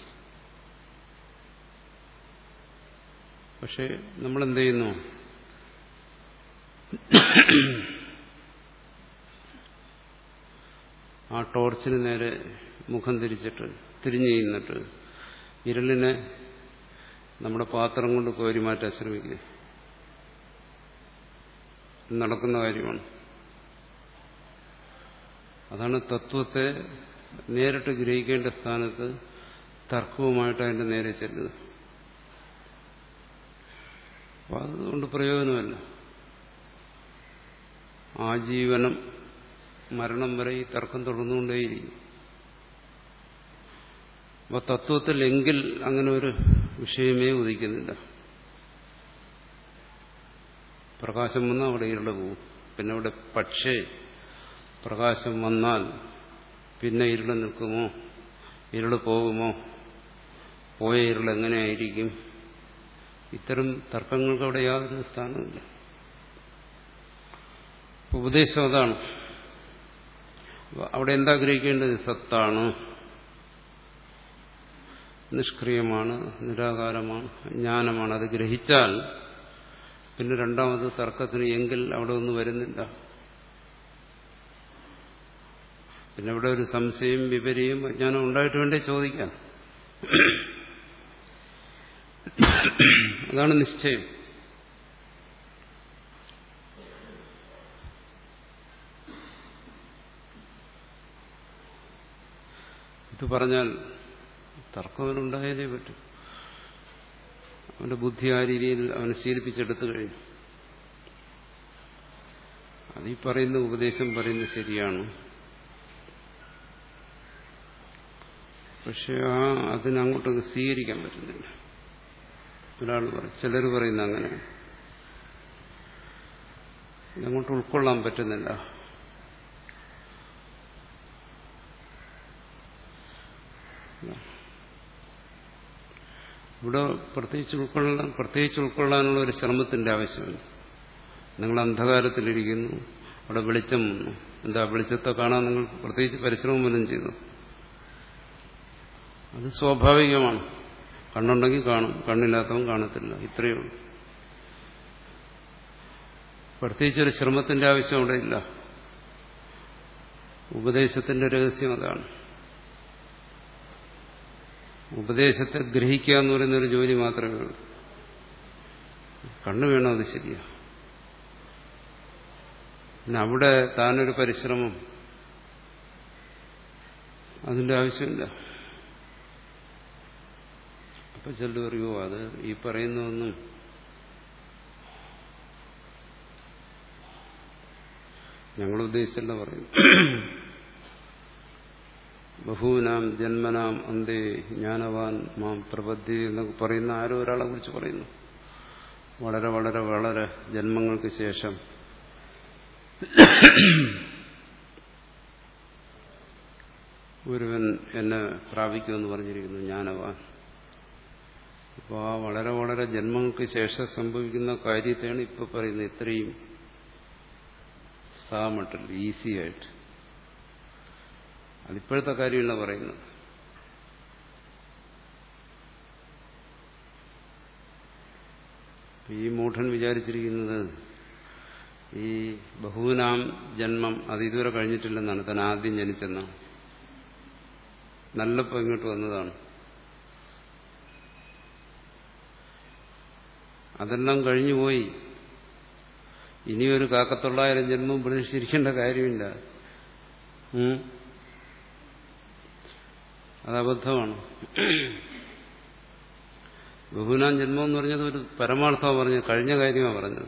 പക്ഷെ നമ്മളെന്ത് ചെയ്യുന്നു ആ ടോർച്ചിന് നേരെ മുഖം തിരിച്ചിട്ട് തിരിഞ്ഞു ചെയ്യുന്നിട്ട് ഇരുളിനെ നമ്മുടെ പാത്രം കൊണ്ട് കോരി മാറ്റാൻ ശ്രമിക്കുക നടക്കുന്ന കാര്യമാണ് അതാണ് തത്വത്തെ നേരിട്ട് ഗ്രഹിക്കേണ്ട സ്ഥാനത്ത് തർക്കവുമായിട്ട് അതിന്റെ നേരെ ചെല്ലുക അപ്പൊ അതുകൊണ്ട് പ്രയോജനമല്ല ആജീവനം മരണം വരെ ഈ തർക്കം തുടർന്നുകൊണ്ടേയിരിക്കും അപ്പൊ തത്വത്തിൽ എങ്കിൽ അങ്ങനെ ഒരു വിഷയമേ ഉദിക്കുന്നില്ല പ്രകാശം വന്നാൽ അവിടെ ഇരുള് പോകും പിന്നെ അവിടെ പക്ഷേ പ്രകാശം വന്നാൽ പിന്നെ ഇരുള് നിൽക്കുമോ ഇരുള് പോകുമോ പോയ ഇരുൾ എങ്ങനെയായിരിക്കും ഇത്തരം തർക്കങ്ങൾക്ക് അവിടെ യാതൊരു സ്ഥാനമില്ല ഉപദേശം അതാണ് അവിടെ എന്താ ഗ്രഹിക്കേണ്ടത് സത്താണ് നിഷ്ക്രിയമാണ് നിരാകാരമാണ് ജ്ഞാനമാണ് അത് ഗ്രഹിച്ചാൽ പിന്നെ രണ്ടാമത് തർക്കത്തിന് എങ്കിൽ അവിടെ ഒന്നും വരുന്നില്ല പിന്നെ ഇവിടെ ഒരു സംശയം വിപരിയും അജ്ഞാനം ഉണ്ടായിട്ട് വേണ്ടേ ചോദിക്കാം അതാണ് നിശ്ചയം ഇത് പറഞ്ഞാൽ തർക്കം അവനുണ്ടായാലേ പറ്റും അവന്റെ ബുദ്ധി ആ രീതിയിൽ അവനെ ശീലിപ്പിച്ചെടുത്തു കഴിഞ്ഞു അത് ഈ പറയുന്ന ഉപദേശം പറയുന്നത് ശരിയാണ് പക്ഷെ ആ അതിനങ്ങോട്ട് സ്വീകരിക്കാൻ പറ്റുന്നില്ല ഒരാൾ പറയും ചിലർ പറയുന്ന അങ്ങനെ ഇതങ്ങോട്ട് ഉൾക്കൊള്ളാൻ പറ്റുന്നില്ല ഇവിടെ പ്രത്യേകിച്ച് ഉൾക്കൊള്ളാൻ പ്രത്യേകിച്ച് ഉൾക്കൊള്ളാനുള്ള ഒരു ശ്രമത്തിന്റെ ആവശ്യമില്ല നിങ്ങൾ അന്ധകാരത്തിലിരിക്കുന്നു അവിടെ വെളിച്ചം വന്നു എന്താ വെളിച്ചത്തെ കാണാൻ നിങ്ങൾ പ്രത്യേകിച്ച് പരിശ്രമം വല്ലതും ചെയ്തു അത് സ്വാഭാവികമാണ് കണ്ണുണ്ടെങ്കിൽ കാണും കണ്ണില്ലാത്തവൻ കാണത്തില്ല ഇത്രയേ ഉള്ളൂ പ്രത്യേകിച്ചൊരു ശ്രമത്തിന്റെ ആവശ്യം അവിടെ ഇല്ല ഉപദേശത്തിന്റെ രഹസ്യം അതാണ് ഉപദേശത്തെ ഗ്രഹിക്കുക എന്ന് പറയുന്നൊരു ജോലി മാത്രമേ ഉള്ളൂ കണ്ണു വേണം അത് ശരിയാ പിന്നെ അവിടെ താനൊരു പരിശ്രമം അതിന്റെ ആവശ്യമില്ല അപ്പൊ ചെല്ലു പറയുമോ അത് ഈ പറയുന്നതൊന്നും ഞങ്ങൾ ഉദ്ദേശിച്ചല്ല പറയുന്നു ബഹൂനാം ജന്മനാം അന്തേ ജ്ഞാനവാൻ മാം പ്രബദ്ധി എന്നൊക്കെ പറയുന്ന ആരോ ഒരാളെ കുറിച്ച് പറയുന്നു വളരെ വളരെ വളരെ ജന്മങ്ങൾക്ക് ശേഷം ഒരുവൻ എന്നെ പ്രാപിക്കുമെന്ന് പറഞ്ഞിരിക്കുന്നു ജ്ഞാനവാൻ അപ്പോൾ ആ വളരെ വളരെ ജന്മങ്ങൾക്ക് ശേഷം സംഭവിക്കുന്ന കാര്യത്തെയാണ് ഇപ്പോൾ പറയുന്നത് ഇത്രയും സാമട്ടിൽ ഈസി ആയിട്ട് അതിപ്പോഴത്തെ കാര്യമല്ല പറയുന്നത് ഈ മൂഢൻ വിചാരിച്ചിരിക്കുന്നത് ഈ ബഹുവിനാം ജന്മം അത് ഇതുവരെ കഴിഞ്ഞിട്ടില്ലെന്നാണ് താൻ ആദ്യം ജനിച്ചെന്നാണ് നല്ലപ്പോൾ ഇങ്ങോട്ട് വന്നതാണ് അതെല്ലാം കഴിഞ്ഞുപോയി ഇനിയൊരു കാക്കത്തൊള്ളായിരം ജന്മം പ്രതീക്ഷിച്ചിരിക്കേണ്ട കാര്യമില്ല അത് അബദ്ധമാണ് ബഹുനാം ജന്മം എന്ന് പറഞ്ഞത് ഒരു പരമാർത്ഥമാണ് പറഞ്ഞത് കഴിഞ്ഞ കാര്യമാണ് പറഞ്ഞത്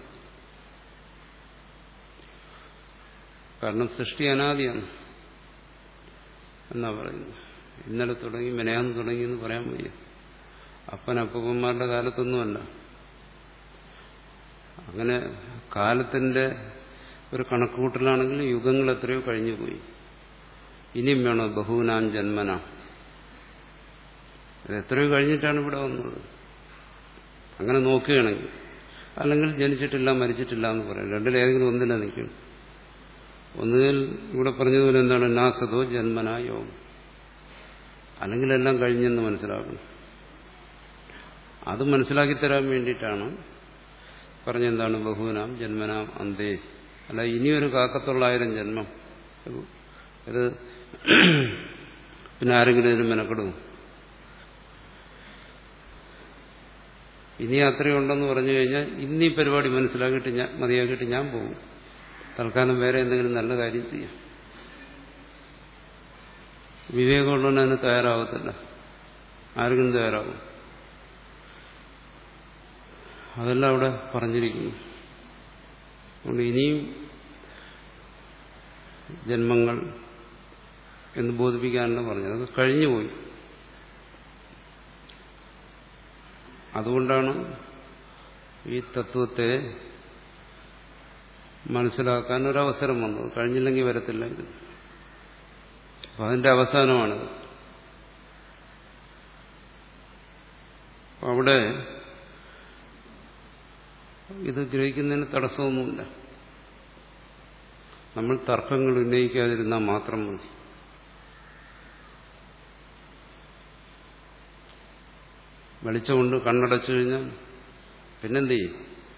കാരണം സൃഷ്ടി അനാദിയാണ് എന്നാ പറയുന്നത് ഇന്നലെ തുടങ്ങി മെനയാന്ന് തുടങ്ങി എന്ന് പറയാൻ വയ്യ അപ്പൻ അപ്പൂപ്പന്മാരുടെ കാലത്തൊന്നുമല്ല അങ്ങനെ കാലത്തിന്റെ ഒരു കണക്കുകൂട്ടലാണെങ്കിൽ യുഗങ്ങൾ എത്രയോ കഴിഞ്ഞു പോയി ഇനിയും വേണോ ബഹുനാം ജന്മന ഇത് എത്രയോ കഴിഞ്ഞിട്ടാണ് ഇവിടെ വന്നത് അങ്ങനെ നോക്കുകയാണെങ്കിൽ അല്ലെങ്കിൽ ജനിച്ചിട്ടില്ല മരിച്ചിട്ടില്ല എന്ന് പറയാം രണ്ടിലേതെങ്കിലും ഒന്നില്ല നിൽക്കും ഒന്നുകിൽ ഇവിടെ പറഞ്ഞതുപോലെ എന്താണ് നാസതോ ജന്മന യോഗം അല്ലെങ്കിൽ എല്ലാം കഴിഞ്ഞെന്ന് മനസ്സിലാക്കണം അത് മനസ്സിലാക്കി തരാൻ വേണ്ടിയിട്ടാണ് പറഞ്ഞെന്താണ് ബഹുവിനാം ജന്മനാം അന്തേ അല്ല ഇനിയൊരു കാക്കത്തൊള്ളായിരം ജന്മം ഇത് പിന്നെ ആരെങ്കിലും ഇതിന് മെനക്കെടും ഇനി അത്രയുണ്ടെന്ന് പറഞ്ഞു കഴിഞ്ഞാൽ ഇന്നീ പരിപാടി മനസ്സിലാക്കിയിട്ട് ഞാൻ മതിയാക്കിയിട്ട് ഞാൻ പോകും തൽക്കാലം വേറെ എന്തെങ്കിലും നല്ല കാര്യം ചെയ്യാം വിവേകമുള്ളവന് അതിന് തയ്യാറാവത്തില്ല ആരെങ്കിലും തയ്യാറാവും അതെല്ലാം അവിടെ പറഞ്ഞിരിക്കുന്നു അതുകൊണ്ട് ഇനിയും ജന്മങ്ങൾ എന്ന് ബോധിപ്പിക്കാനല്ല പറഞ്ഞത് അത് കഴിഞ്ഞുപോയി അതുകൊണ്ടാണ് ഈ തത്വത്തെ മനസ്സിലാക്കാൻ ഒരവസരം വന്നത് കഴിഞ്ഞില്ലെങ്കിൽ വരത്തില്ല ഇത് അപ്പൊ അതിന്റെ അവസാനമാണിത് അവിടെ ഇത് ഗ്രഹിക്കുന്നതിന് തടസ്സമൊന്നുമില്ല നമ്മൾ തർക്കങ്ങൾ ഉന്നയിക്കാതിരുന്നാൽ മാത്രം മതി വെളിച്ചമുണ്ട് കണ്ണടച്ചു കഴിഞ്ഞാൽ പിന്നെന്ത് ചെയ്യും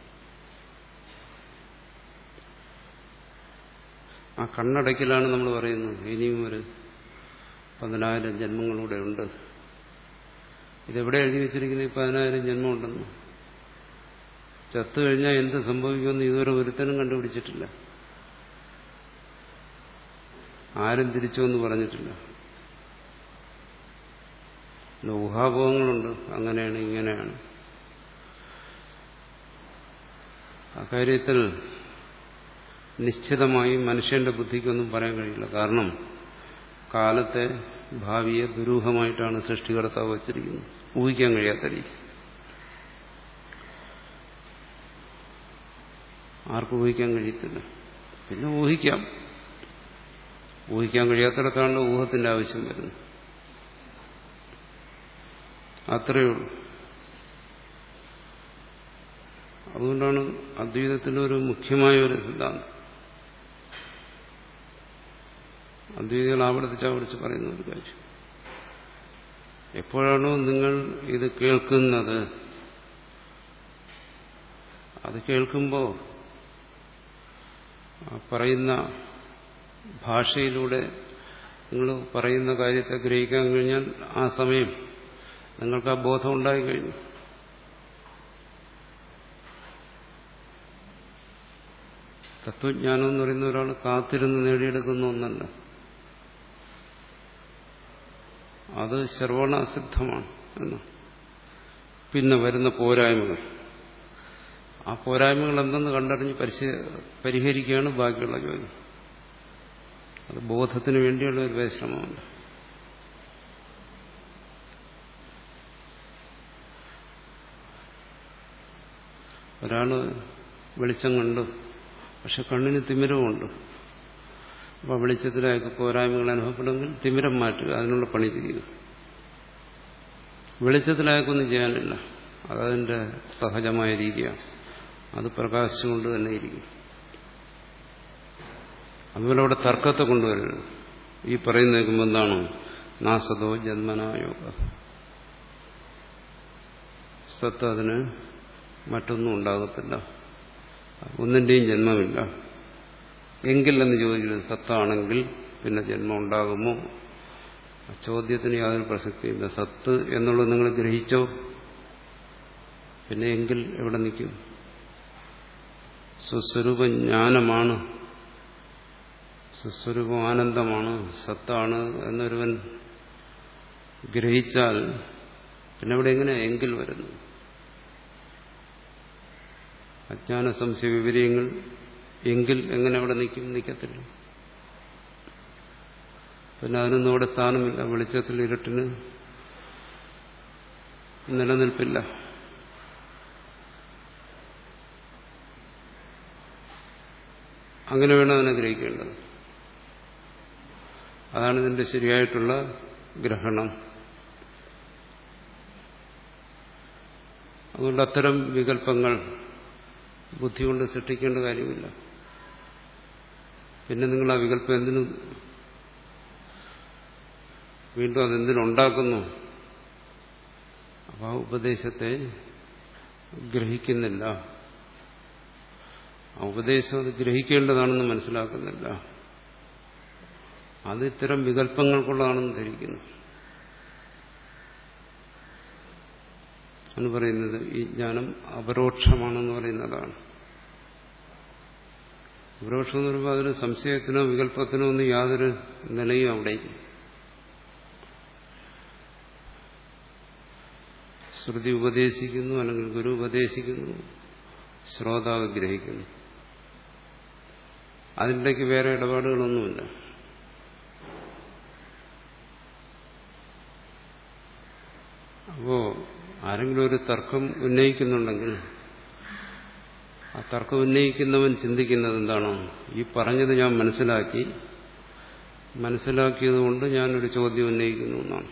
ആ കണ്ണടയ്ക്കലാണ് നമ്മൾ പറയുന്നത് ഇനിയും ഒരു പതിനായിരം ജന്മങ്ങളൂടെ ഉണ്ട് ഇതെവിടെ എഴുതി വെച്ചിരിക്കുന്നത് ഈ പതിനായിരം ജന്മമുണ്ടെന്ന് ചത്തു കഴിഞ്ഞാൽ എന്ത് സംഭവിക്കുമെന്ന് ഇതുവരെ ഒരുത്തനും കണ്ടുപിടിച്ചിട്ടില്ല ആരും തിരിച്ചു എന്ന് പറഞ്ഞിട്ടില്ല ഊഹാഭോഗങ്ങളുണ്ട് അങ്ങനെയാണ് ഇങ്ങനെയാണ് അക്കാര്യത്തിൽ നിശ്ചിതമായി മനുഷ്യന്റെ ബുദ്ധിക്കൊന്നും പറയാൻ കഴിയില്ല കാരണം കാലത്തെ ഭാവിയെ ദുരൂഹമായിട്ടാണ് സൃഷ്ടികർത്താവ് വച്ചിരിക്കുന്നത് ഊഹിക്കാൻ കഴിയാത്ത രീതി ആർക്കും ഊഹിക്കാൻ കഴിയത്തില്ല പിന്നെ ഊഹിക്കാം ഊഹിക്കാൻ കഴിയാത്തിടത്താണല്ലോ ഊഹത്തിന്റെ ആവശ്യം വരുന്നത് അത്രയേ ഉള്ളൂ അതുകൊണ്ടാണ് അദ്വൈതത്തിൻ്റെ ഒരു മുഖ്യമായ ഒരു സിദ്ധാന്തം അദ്വൈതികൾ ആവർത്തിച്ച് ആവർത്തിച്ച് പറയുന്ന ഒരു കാര്യം എപ്പോഴാണോ നിങ്ങൾ ഇത് കേൾക്കുന്നത് അത് കേൾക്കുമ്പോൾ പറയുന്ന ഭാഷയിലൂടെ നിങ്ങൾ പറയുന്ന കാര്യത്തെ ഗ്രഹിക്കാൻ കഴിഞ്ഞാൽ ആ സമയം നിങ്ങൾക്ക് ആ ബോധം ഉണ്ടായി കഴിഞ്ഞു തത്വജ്ഞാനം എന്ന് പറയുന്ന ഒരാൾ കാത്തിരുന്ന് നേടിയെടുക്കുന്ന ഒന്നല്ല അത് ശ്രവണസിദ്ധമാണ് എന്ന് പിന്നെ വരുന്ന പോരായ്മകൾ ആ പോരായ്മകൾ എന്തെന്ന് കണ്ടറിഞ്ഞ് പരിശ പരിഹരിക്കുകയാണ് ബാക്കിയുള്ള ജോലി അത് ബോധത്തിന് വേണ്ടിയുള്ള ഒരു പരിശ്രമമല്ല ഒരാള് വെളിച്ചം കണ്ടു പക്ഷെ കണ്ണിന് തിമിരവുമുണ്ട് അപ്പോൾ വെളിച്ചത്തിൽ അയാൾക്ക് പോരായ്മകൾ അനുഭവപ്പെടുമെങ്കിൽ തിമിരം മാറ്റുക അതിനുള്ള പണി ചെയ്യുക വെളിച്ചത്തിൽ അയാൾക്കൊന്നും ചെയ്യാനില്ല അതതിൻ്റെ സഹജമായ രീതിയാണ് അത് പ്രകാശിച്ചുകൊണ്ട് തന്നെ ഇരിക്കും അതുപോലെ അവിടെ തർക്കത്തെ കൊണ്ടുവരരുത് ഈ പറയുന്ന കേൾക്കുമ്പോൾ എന്താണ് നാസതോ ജന്മനായോഗ സത്ത് അതിന് മറ്റൊന്നും ഉണ്ടാകത്തില്ല ഒന്നിന്റെയും ജന്മമില്ല എങ്കിൽ എന്ന് ചോദിക്കരുത് സത്താണെങ്കിൽ പിന്നെ ജന്മം ഉണ്ടാകുമോ ചോദ്യത്തിന് യാതൊരു പ്രസക്തിയില്ല സത്ത് എന്നുള്ളത് നിങ്ങൾ ഗ്രഹിച്ചോ പിന്നെ എങ്കിൽ എവിടെ നിൽക്കും സ്വസ്വരൂപ ജ്ഞാനമാണ് സ്വസ്വരൂപം ആനന്ദമാണ് സത്താണ് എന്നൊരുവൻ ഗ്രഹിച്ചാൽ പിന്നെ അവിടെ എങ്ങനെ എങ്കിൽ വരുന്നു അജ്ഞാന സംശയ വിപര്യങ്ങൾ എങ്കിൽ എങ്ങനെ അവിടെ നിൽക്കും നിൽക്കത്തില്ല പിന്നെ അതിനൊന്നും അവിടെ സ്ഥാനമില്ല വെളിച്ചത്തിൽ ഇരുട്ടിന് നിലനിൽപ്പില്ല അങ്ങനെ വേണം അതിനെ ഗ്രഹിക്കേണ്ടത് അതാണ് ഇതിന്റെ ശരിയായിട്ടുള്ള ഗ്രഹണം അതുകൊണ്ട് അത്തരം വികല്പങ്ങൾ ബുദ്ധി കൊണ്ട് സൃഷ്ടിക്കേണ്ട കാര്യമില്ല പിന്നെ നിങ്ങൾ ആ വികല്പം എന്തിനു വീണ്ടും അതെന്തിനുണ്ടാക്കുന്നു അപ്പോൾ ആ ഉപദേശത്തെ ഗ്രഹിക്കുന്നില്ല ആ ഉപദേശം അത് ഗ്രഹിക്കേണ്ടതാണെന്ന് മനസ്സിലാക്കുന്നില്ല അത് ഇത്തരം വികല്പങ്ങൾക്കുള്ളതാണെന്ന് ധരിക്കുന്നു എന്ന് പറയുന്നത് ഈ ജ്ഞാനം അപരോക്ഷമാണെന്ന് പറയുന്നതാണ് അപരോക്ഷം എന്ന് പറയുമ്പോൾ അതിന് സംശയത്തിനോ വികല്പത്തിനോ ഒന്നും യാതൊരു നിലയും അവിടെ ശ്രുതി ഉപദേശിക്കുന്നു അല്ലെങ്കിൽ ഗുരു ഉപദേശിക്കുന്നു ശ്രോതാവ് ഗ്രഹിക്കുന്നു അതിൻ്റെക്ക് വേറെ ഇടപാടുകളൊന്നുമില്ല അപ്പോ ആരെങ്കിലും ഒരു തർക്കം ഉന്നയിക്കുന്നുണ്ടെങ്കിൽ ആ തർക്കം ഉന്നയിക്കുന്നവൻ ചിന്തിക്കുന്നത് എന്താണോ ഈ പറഞ്ഞത് ഞാൻ മനസ്സിലാക്കി മനസ്സിലാക്കിയതുകൊണ്ട് ഞാനൊരു ചോദ്യം ഉന്നയിക്കുന്നു എന്നാണ്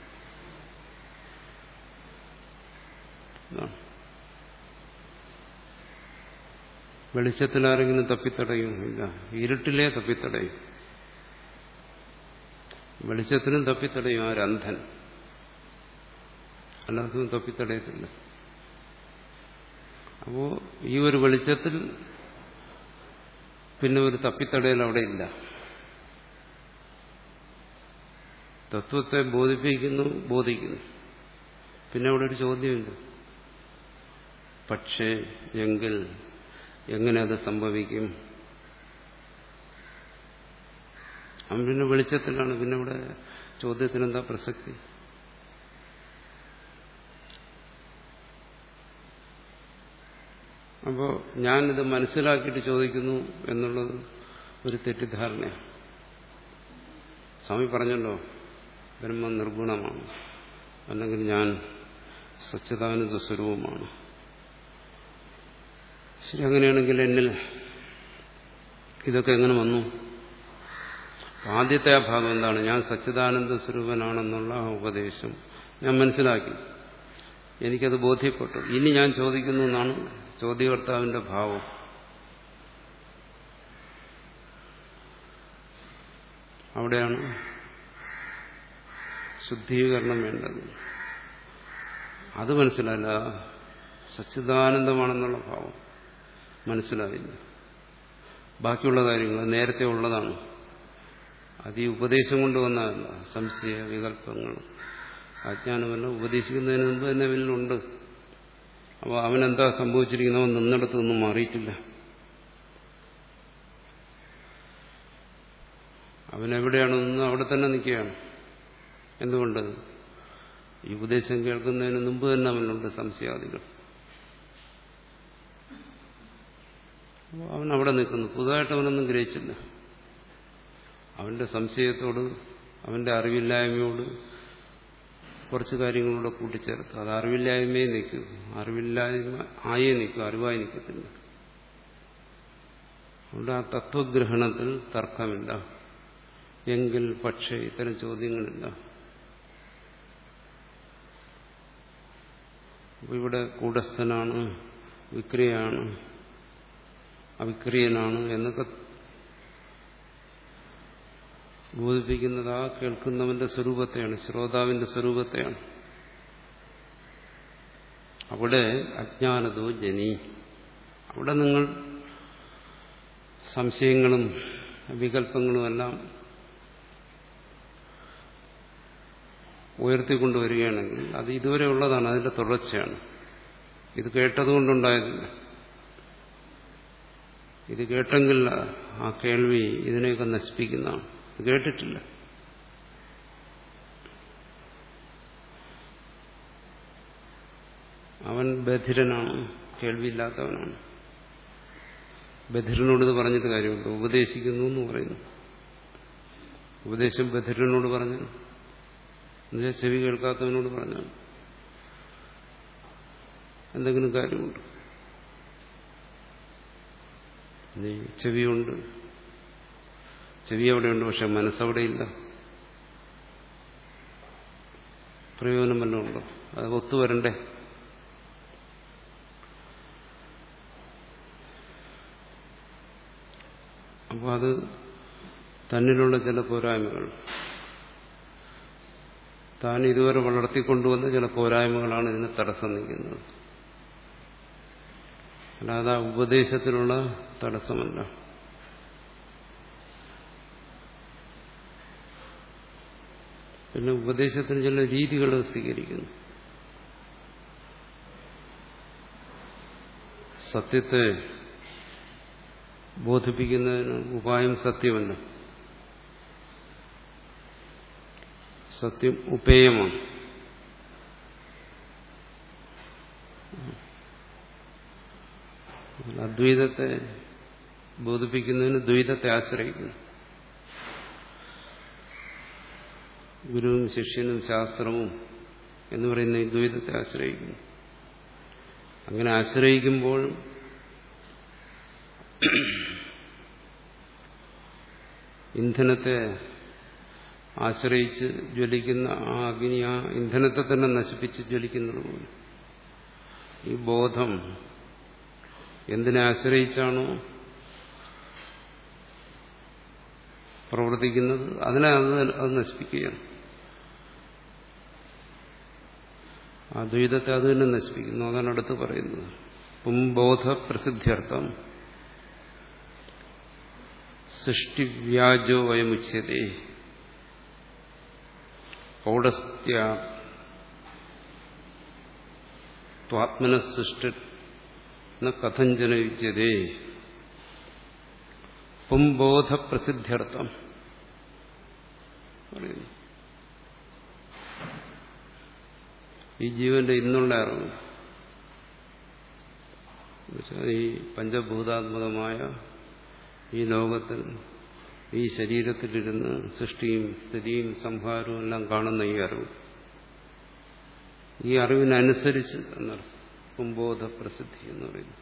വെളിച്ചത്തിൽ ആരെങ്കിലും തപ്പിത്തടയും ഇല്ല ഇരുട്ടിലേ തപ്പിത്തടയും വെളിച്ചത്തിനും തപ്പിത്തടയും ആ രന്ധൻ അല്ലാത്തതും തപ്പിത്തടയത്തില്ല അപ്പോ ഈ ഒരു വെളിച്ചത്തിൽ പിന്നെ ഒരു തപ്പിത്തടയൽ അവിടെ ഇല്ല തത്വത്തെ ബോധിപ്പിക്കുന്നു ബോധിക്കുന്നു പിന്നെ അവിടെ ഒരു ചോദ്യമില്ല പക്ഷേ എങ്കിൽ എങ്ങനെ അത് സംഭവിക്കും അവൻ പിന്നെ വെളിച്ചത്തിലാണ് പിന്നെ ഇവിടെ ചോദ്യത്തിനെന്താ പ്രസക്തി അപ്പോൾ ഞാനിത് മനസ്സിലാക്കിയിട്ട് ചോദിക്കുന്നു എന്നുള്ളത് ഒരു തെറ്റിദ്ധാരണയാണ് സ്വാമി പറഞ്ഞല്ലോ ബ്രഹ്മം നിർഗുണമാണ് അല്ലെങ്കിൽ ഞാൻ സച്ചിദാനന്ദ സ്വരൂപമാണ് ശരി അങ്ങനെയാണെങ്കിൽ എന്നിൽ ഇതൊക്കെ എങ്ങനെ വന്നു ആദ്യത്തെ ആ ഭാഗം എന്താണ് ഞാൻ സച്ചിദാനന്ദ സ്വരൂപനാണെന്നുള്ള ആ ഉപദേശം ഞാൻ മനസ്സിലാക്കി എനിക്കത് ബോധ്യപ്പെട്ടു ഇനി ഞാൻ ചോദിക്കുന്നു എന്നാണ് ചോദ്യകർത്താവിന്റെ ഭാവം അവിടെയാണ് ശുദ്ധീകരണം വേണ്ടത് അത് മനസ്സിലല്ല സച്ചിദാനന്ദമാണെന്നുള്ള ഭാവം മനസ്സിലായില്ല ബാക്കിയുള്ള കാര്യങ്ങൾ നേരത്തെ ഉള്ളതാണ് അത് ഈ ഉപദേശം കൊണ്ടുവന്നതല്ല സംശയ വികല്പങ്ങൾ അജ്ഞാനമല്ല ഉപദേശിക്കുന്നതിന് മുമ്പ് തന്നെ അവനിലുണ്ട് അപ്പോൾ അവനെന്താ സംഭവിച്ചിരിക്കുന്നവൻ നിന്നിടത്ത് നിന്നും മാറിയിട്ടില്ല അവനെവിടെയാണ് നിന്ന് അവിടെ തന്നെ നിൽക്കുകയാണ് എന്തുകൊണ്ട് ഈ ഉപദേശം കേൾക്കുന്നതിന് മുമ്പ് തന്നെ അവനുണ്ട് സംശയാദികൾ അവൻ അവിടെ നിൽക്കുന്നു പുതുതായിട്ട് അവനൊന്നും ഗ്രഹിച്ചില്ല അവന്റെ സംശയത്തോട് അവന്റെ അറിവില്ലായ്മയോട് കുറച്ച് കാര്യങ്ങളൂടെ കൂട്ടിച്ചേർത്ത് അത് അറിവില്ലായ്മയെ നിൽക്കും അറിവില്ലായ്മ ആയേ നിൽക്കും അറിവായി നിൽക്കത്തില്ല അതുകൊണ്ട് ആ തത്വഗ്രഹണത്തിൽ തർക്കമില്ല എങ്കിൽ പക്ഷേ ഇത്തരം ചോദ്യങ്ങളില്ല അപ്പോൾ ഇവിടെ കൂടസ്ഥനാണ് വിക്രിയാണ് അവിക്രിയനാണ് എന്നൊക്കെ ബോധിപ്പിക്കുന്നത് ആ കേൾക്കുന്നവന്റെ സ്വരൂപത്തെയാണ് ശ്രോതാവിന്റെ സ്വരൂപത്തെയാണ് അവിടെ അജ്ഞാനതോ ജനി അവിടെ നിങ്ങൾ സംശയങ്ങളും വികല്പങ്ങളും എല്ലാം ഉയർത്തിക്കൊണ്ടുവരികയാണെങ്കിൽ അത് ഇതുവരെ ഉള്ളതാണ് അതിന്റെ തുടർച്ചയാണ് ഇത് കേട്ടതുകൊണ്ടുണ്ടായതില്ല ഇത് കേട്ടെങ്കിൽ ആ കേൾവി ഇതിനെയൊക്കെ നശിപ്പിക്കുന്നതാണ് ഇത് കേട്ടിട്ടില്ല അവൻ ബധിരനാണ് കേൾവിയില്ലാത്തവനാണ് ബധിരനോട് ഇത് പറഞ്ഞിട്ട് കാര്യമുണ്ട് ഉപദേശിക്കുന്നു എന്ന് പറയുന്നു ഉപദേശം ബധിരനോട് പറഞ്ഞു എന്നുവെച്ചാൽ ചെവി കേൾക്കാത്തവനോട് പറഞ്ഞാൽ എന്തെങ്കിലും കാര്യമുണ്ട് നീ ചെവിയുണ്ട് ചെവി അവിടെയുണ്ട് പക്ഷെ മനസ്സവിടെയില്ല പ്രയോജനം വല്ലതും ഉണ്ടോ അത് ഒത്തുവരണ്ടേ അപ്പോൾ അത് തന്നിലുള്ള ചില പോരായ്മകൾ താൻ ഇതുവരെ വളർത്തിക്കൊണ്ടുവന്ന ചില പോരായ്മകളാണ് ഇതിന് തടസ്സം നിൽക്കുന്നത് അല്ലാതെ ആ ഉപദേശത്തിലുള്ള തടസ്സമല്ല പിന്നെ ഉപദേശത്തിന് ചില രീതികൾ സ്വീകരിക്കുന്നു സത്യത്തെ ബോധിപ്പിക്കുന്നതിന് ഉപായം സത്യമല്ല സത്യം ഉപേയമാണ് അദ്വൈതത്തെ ബോധിപ്പിക്കുന്നതിന് ദ്വൈതത്തെ ആശ്രയിക്കുന്നു ഗുരുവും ശിഷ്യനും ശാസ്ത്രവും എന്ന് പറയുന്ന ഈ ദ്വൈതത്തെ ആശ്രയിക്കുന്നു അങ്ങനെ ആശ്രയിക്കുമ്പോൾ ഇന്ധനത്തെ ആശ്രയിച്ച് ജ്വലിക്കുന്ന ആ അഗ്നി ആ ഇന്ധനത്തെ തന്നെ നശിപ്പിച്ച് ജ്വലിക്കുന്നത് പോലെ ഈ ബോധം എന്തിനെ ആശ്രയിച്ചാണോ പ്രവർത്തിക്കുന്നത് അതിനെ അത് അത് നശിപ്പിക്കുകയാണ് ആ ദ്വൈതത്തെ അത് തന്നെ നശിപ്പിക്കുന്നു അതാണ് അടുത്ത് പറയുന്നത് പുംബോധ പ്രസിദ്ധ്യർത്ഥം സൃഷ്ടിവ്യാജോ വയമുച്യതേ പൗടസ്ത്യ ത്വാത്മനസൃഷ്ടി കഥഞ്ചന യുജ്യതേ പുംബോധ പ്രസിദ്ധ്യർത്ഥം പറയുന്നു ഈ ജീവന്റെ ഇന്നുള്ള അറിവ് ഈ പഞ്ചഭൂതാത്മകമായ ഈ ലോകത്തിൽ ഈ ശരീരത്തിലിരുന്ന് സൃഷ്ടിയും സ്ഥിതിയും സംഹാരവും എല്ലാം കാണുന്ന ഈ അറിവ് ഈ അറിവിനനുസരിച്ച് എന്നർത്ഥം കുംബോധ പ്രസിദ്ധി എന്ന് പറയുന്നു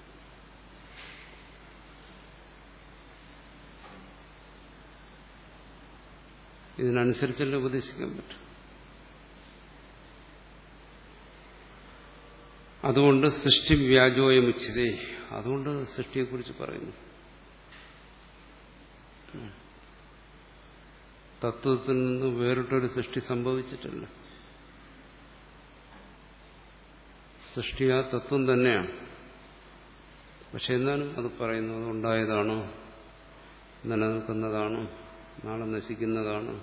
ഇതിനനുസരിച്ചല്ലേ ഉപദേശിക്കാൻ പറ്റും അതുകൊണ്ട് സൃഷ്ടി വ്യാജോയമുച്ചിതേ അതുകൊണ്ട് സൃഷ്ടിയെക്കുറിച്ച് പറയുന്നു തത്വത്തിൽ നിന്ന് വേറിട്ടൊരു സൃഷ്ടി സംഭവിച്ചിട്ടില്ല സൃഷ്ടി ആ തത്വം തന്നെയാണ് പക്ഷെ എന്നാലും അത് പറയുന്നു അത് ഉണ്ടായതാണോ നിലനിൽക്കുന്നതാണോ നാളെ നശിക്കുന്നതാണ്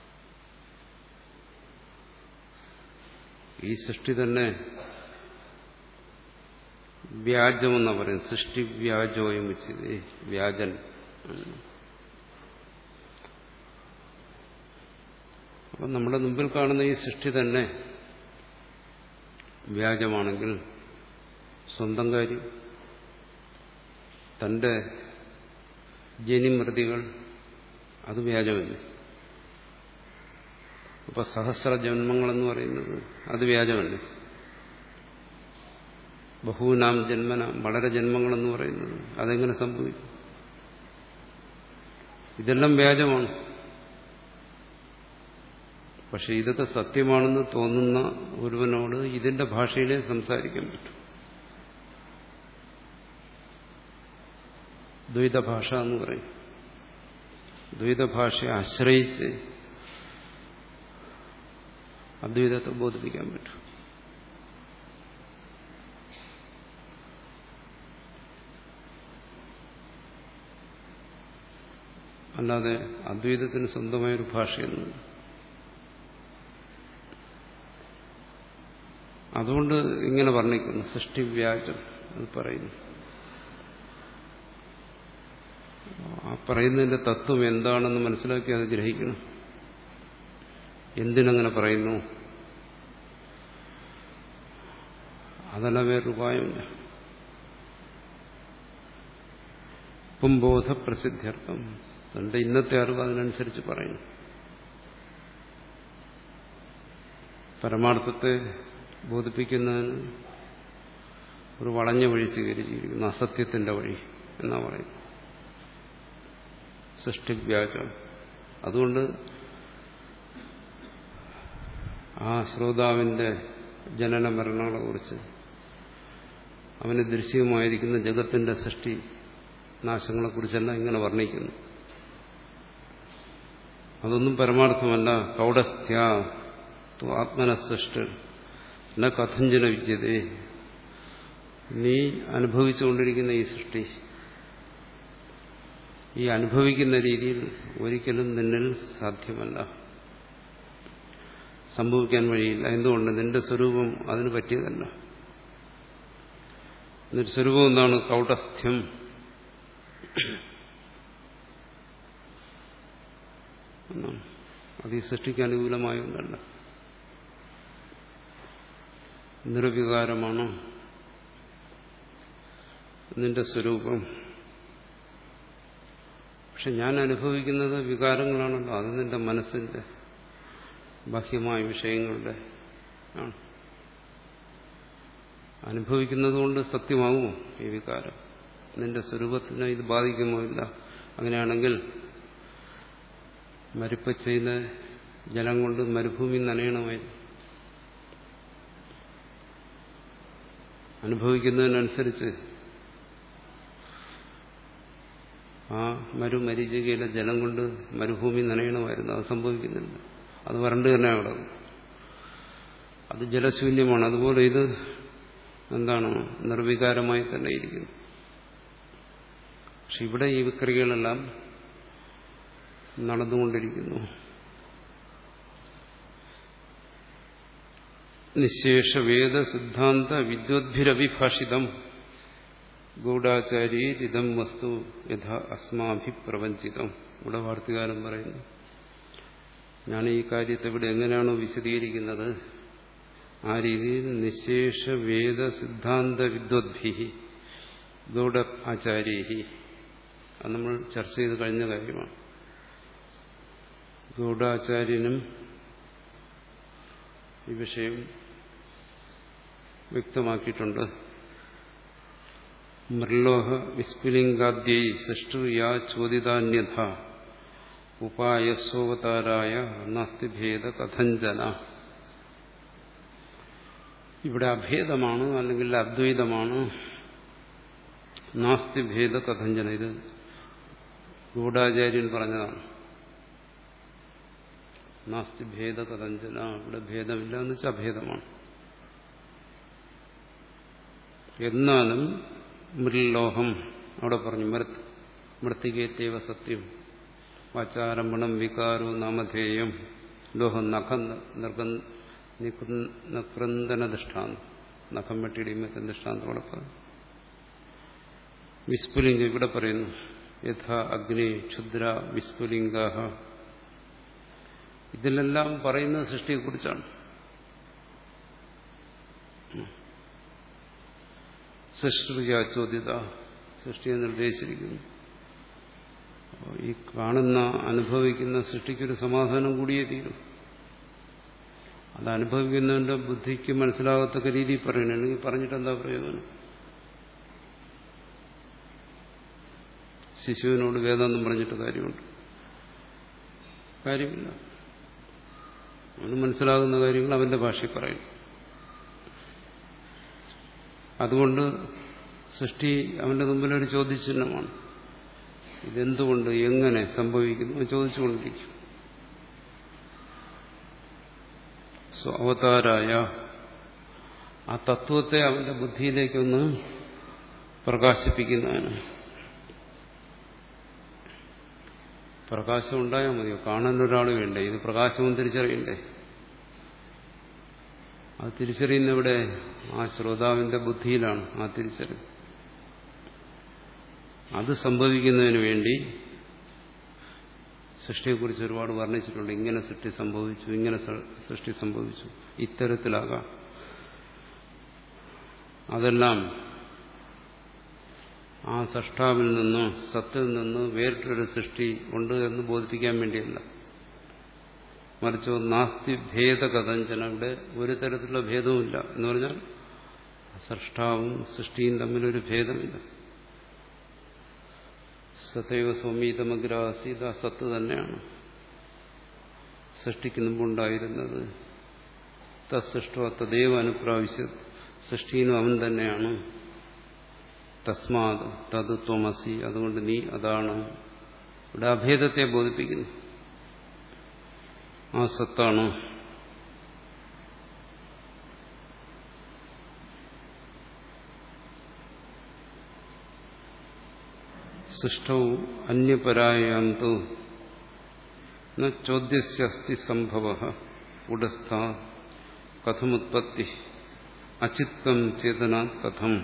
ഈ സൃഷ്ടി തന്നെ വ്യാജമെന്നാ പറയും സൃഷ്ടി വ്യാജോയം വെച്ചത് വ്യാജൻ അപ്പം നമ്മുടെ മുമ്പിൽ കാണുന്ന ഈ സൃഷ്ടി തന്നെ വ്യാജമാണെങ്കിൽ സ്വന്തം കാര്യം തന്റെ ജനിമൃതികൾ അത് വ്യാജമല്ലേ അപ്പൊ സഹസ്ര ജന്മങ്ങളെന്ന് പറയുന്നത് അത് വ്യാജമല്ലേ ബഹുനാം ജന്മന വളരെ ജന്മങ്ങളെന്ന് പറയുന്നത് അതെങ്ങനെ സംഭവിക്കും ഇതെല്ലാം വ്യാജമാണ് പക്ഷെ ഇതൊക്കെ സത്യമാണെന്ന് തോന്നുന്ന ഒരുവനോട് ഇതിന്റെ ഭാഷയിലേ സംസാരിക്കാൻ പറ്റും ദ്വൈതഭാഷ എന്ന് പറയും ദ്വൈതഭാഷയെ ആശ്രയിച്ച് അദ്വൈതത്തെ ബോധിപ്പിക്കാൻ പറ്റും അല്ലാതെ അദ്വൈതത്തിന് സ്വന്തമായൊരു ഭാഷയൊന്നുമില്ല അതുകൊണ്ട് ഇങ്ങനെ വർണ്ണിക്കുന്നു സൃഷ്ടിവ്യാജം അത് പറയുന്നു ആ പറയുന്നതിന്റെ തത്വം എന്താണെന്ന് മനസ്സിലാക്കി അത് ഗ്രഹിക്കണം എന്തിനങ്ങനെ പറയുന്നു അതല്ല വേറൊരു ഉപായമില്ല പുംബോധ പ്രസിദ്ധ്യർത്ഥം തന്റെ ഇന്നത്തെ അറിവ് അതിനനുസരിച്ച് പറയുന്നു പരമാർത്ഥത്തെ ബോധിപ്പിക്കുന്നതിന് ഒരു വളഞ്ഞ വഴി സ്വീകരിച്ചിരിക്കുന്നു അസത്യത്തിന്റെ വഴി എന്നാ പറയുന്നു സൃഷ്ടിവ്യാജം അതുകൊണ്ട് ആ ശ്രോതാവിന്റെ ജനന മരണങ്ങളെക്കുറിച്ച് അവന് ദൃശ്യമായിരിക്കുന്ന ജഗത്തിന്റെ സൃഷ്ടി നാശങ്ങളെക്കുറിച്ചെല്ലാം ഇങ്ങനെ വർണ്ണിക്കുന്നു അതൊന്നും പരമാർത്ഥമല്ല കൗടസ്ഥ്യ ആത്മനസൃഷ്ട ന കഥഞ്ചന വിദ്യതേ നീ അനുഭവിച്ചുകൊണ്ടിരിക്കുന്ന ഈ സൃഷ്ടി ഈ അനുഭവിക്കുന്ന രീതിയിൽ ഒരിക്കലും നിന്നിൽ സാധ്യമല്ല സംഭവിക്കാൻ വഴിയില്ല എന്തുകൊണ്ട് നിന്റെ സ്വരൂപം അതിന് പറ്റിയതല്ല നിന്റെ സ്വരൂപം എന്താണ് കൗടസ്ഥ്യം എന്നാണ് അത് ഈ സൃഷ്ടിക്ക് അനുകൂലമായ ഒന്നല്ല നിർവികാരമാണ് നിന്റെ സ്വരൂപം പക്ഷെ ഞാൻ അനുഭവിക്കുന്നത് വികാരങ്ങളാണല്ലോ അത് നിന്റെ മനസ്സിന്റെ ബാഹ്യമായ വിഷയങ്ങളുടെ ആണ് അനുഭവിക്കുന്നത് കൊണ്ട് സത്യമാകുമോ ഈ വികാരം നിന്റെ സ്വരൂപത്തിനെ ഇത് ബാധിക്കുമോ ഇല്ല അങ്ങനെയാണെങ്കിൽ മരുപ്പ ചെയ്യുന്ന ജലം കൊണ്ട് മരുഭൂമി നനയണമായിരുന്നു അനുഭവിക്കുന്നതിനനുസരിച്ച് ആ മരുമരീചികയിലെ ജലം കൊണ്ട് മരുഭൂമി നനയണമായിരുന്നു അത് സംഭവിക്കുന്നില്ല അത് വരണ്ട് തന്നെ കിടക്കും അത് ജലശൂന്യമാണ് അതുപോലെ ഇത് എന്താണ് നിർവികാരമായി തന്നെ ഇരിക്കുന്നു പക്ഷെ ഇവിടെ ഈ വിക്രിയകളെല്ലാം നടന്നുകൊണ്ടിരിക്കുന്നു നിശേഷ വേദ സിദ്ധാന്ത വിദ്വദ്ഭിരവിഭാഷിതം ഗൂഢാചാര്യരിതം വസ്തു യഥാ അസ്മാഭിപ്രവഞ്ചിതം ഇവിടെ വാർത്തകാരൻ പറയുന്നു ഞാൻ ഈ കാര്യത്തെ ഇവിടെ എങ്ങനെയാണോ വിശദീകരിക്കുന്നത് ആ രീതിയിൽ നിശേഷ വേദ സിദ്ധാന്ത വിദ്വദ്ഭി ഗൗഡ ആചാര്യഹി അത് നമ്മൾ ചർച്ച ചെയ്ത് കഴിഞ്ഞ കാര്യമാണ് ഗൗഡാചാര്യനും ഈ വിഷയം വ്യക്തമാക്കിയിട്ടുണ്ട് മൃലോഹ വിസ്ഫുലിംഗാദ്യൈ സൃഷ്ടു യാ ചോദിതാന്യഥ ഉപായസോവതാരായ നാസ്തി ഭേദ കഥഞ്ചന ഇവിടെ അഭേദമാണ് അല്ലെങ്കിൽ അദ്വൈതമാണ് നാസ്തി ഭേദ കഥഞ്ചന ഇത് ഗൂഢാചാര്യൻ പറഞ്ഞതാണ് നാസ്തി ഭേദ കഥഞ്ചന ഇവിടെ ഭേദമില്ല എന്ന് വെച്ചാൽ അഭേദമാണ് എന്നാലും മൃലോഹം അവിടെ പറഞ്ഞു മൃത് മൃത്തികേറ്റേവ സത്യം വാചാരംഭണം വികാരോ നാമധേയം ലോഹം നഖം നക്രന്ദന ദൃഷ്ടാന്തം നഖം വെട്ടിയിടിയുമ്പോൾ ദൃഷ്ടാന്തം അവിടെ പറഞ്ഞു വിസ്ഫുലിംഗം ഇവിടെ പറയുന്നു യഥാ അഗ്നി ക്ഷുദ്ര വിസ്ഫുലിംഗ ഇതിലെല്ലാം പറയുന്നത് സൃഷ്ടിയെക്കുറിച്ചാണ് സൃഷ്ടിയ ചോദ്യത സൃഷ്ടിയെ നിർദ്ദേശിച്ചിരിക്കുന്നു ഈ കാണുന്ന അനുഭവിക്കുന്ന സൃഷ്ടിക്കൊരു സമാധാനം കൂടിയേ തീരും അത് അനുഭവിക്കുന്നവന്റെ ബുദ്ധിക്ക് മനസ്സിലാകത്തക്ക രീതിയിൽ പറയണം അല്ലെങ്കിൽ പറഞ്ഞിട്ട് എന്താ പ്രയോജനം ശിശുവിനോട് വേദമെന്നും പറഞ്ഞിട്ട് കാര്യമുണ്ട് കാര്യമില്ല അവന് മനസ്സിലാകുന്ന കാര്യങ്ങൾ അവന്റെ ഭാഷയിൽ പറയും അതുകൊണ്ട് സൃഷ്ടി അവന്റെ മുമ്പിൽ ഒരു ചോദ്യചിഹ്നമാണ് ഇതെന്തുകൊണ്ട് എങ്ങനെ സംഭവിക്കുന്നു ചോദിച്ചുകൊണ്ടിരിക്കും അവതാരായ ആ തത്വത്തെ അവന്റെ ബുദ്ധിയിലേക്കൊന്ന് പ്രകാശിപ്പിക്കുന്നതിന് പ്രകാശം ഉണ്ടായാൽ മതിയോ കാണാൻ ഒരാൾ വേണ്ടേ ഇത് പ്രകാശവും തിരിച്ചറിയണ്ടേ അത് തിരിച്ചറിയുന്നവിടെ ആ ശ്രോതാവിന്റെ ബുദ്ധിയിലാണ് ആ തിരിച്ചറിവ് അത് സംഭവിക്കുന്നതിന് വേണ്ടി സൃഷ്ടിയെക്കുറിച്ച് ഒരുപാട് വർണ്ണിച്ചിട്ടുണ്ട് ഇങ്ങനെ സൃഷ്ടി സംഭവിച്ചു ഇങ്ങനെ സൃഷ്ടി സംഭവിച്ചു ഇത്തരത്തിലാകാം അതെല്ലാം ആ സൃഷ്ടാവിൽ നിന്ന് സത്തിൽ നിന്ന് വേറിട്ടൊരു സൃഷ്ടി ഉണ്ട് എന്ന് ബോധിപ്പിക്കാൻ വേണ്ടിയല്ല മറിച്ചോ നാസ്തി ഭേദകഥഞ്ചന ഇവിടെ ഒരു തരത്തിലുള്ള ഭേദവുമില്ല എന്ന് പറഞ്ഞാൽ സൃഷ്ടാവും സൃഷ്ടിയും തമ്മിലൊരു ഭേദമില്ല സതൈവ സ്വമീതമഗ്രാസീത സത്ത് തന്നെയാണ് സൃഷ്ടിക്ക് മുമ്പുണ്ടായിരുന്നത് തസ്സൃഷ്ട തദൈവ അനുപ്രാവശ്യ സൃഷ്ടിനും അവൻ തന്നെയാണ് തസ്മാത് തത് ത്വമസി അതുകൊണ്ട് നീ അതാണ് ഇവിടെ അഭേദത്തെ ബോധിപ്പിക്കുന്നു ആ സത്താണ് സൃഷ്ടവും അന്യപരായാന്തു ചോദ്യസ്യസ്തി സംഭവ ഉടസ്ഥ കഥമുത്പത്തി അചിത്തം ചേതന കഥം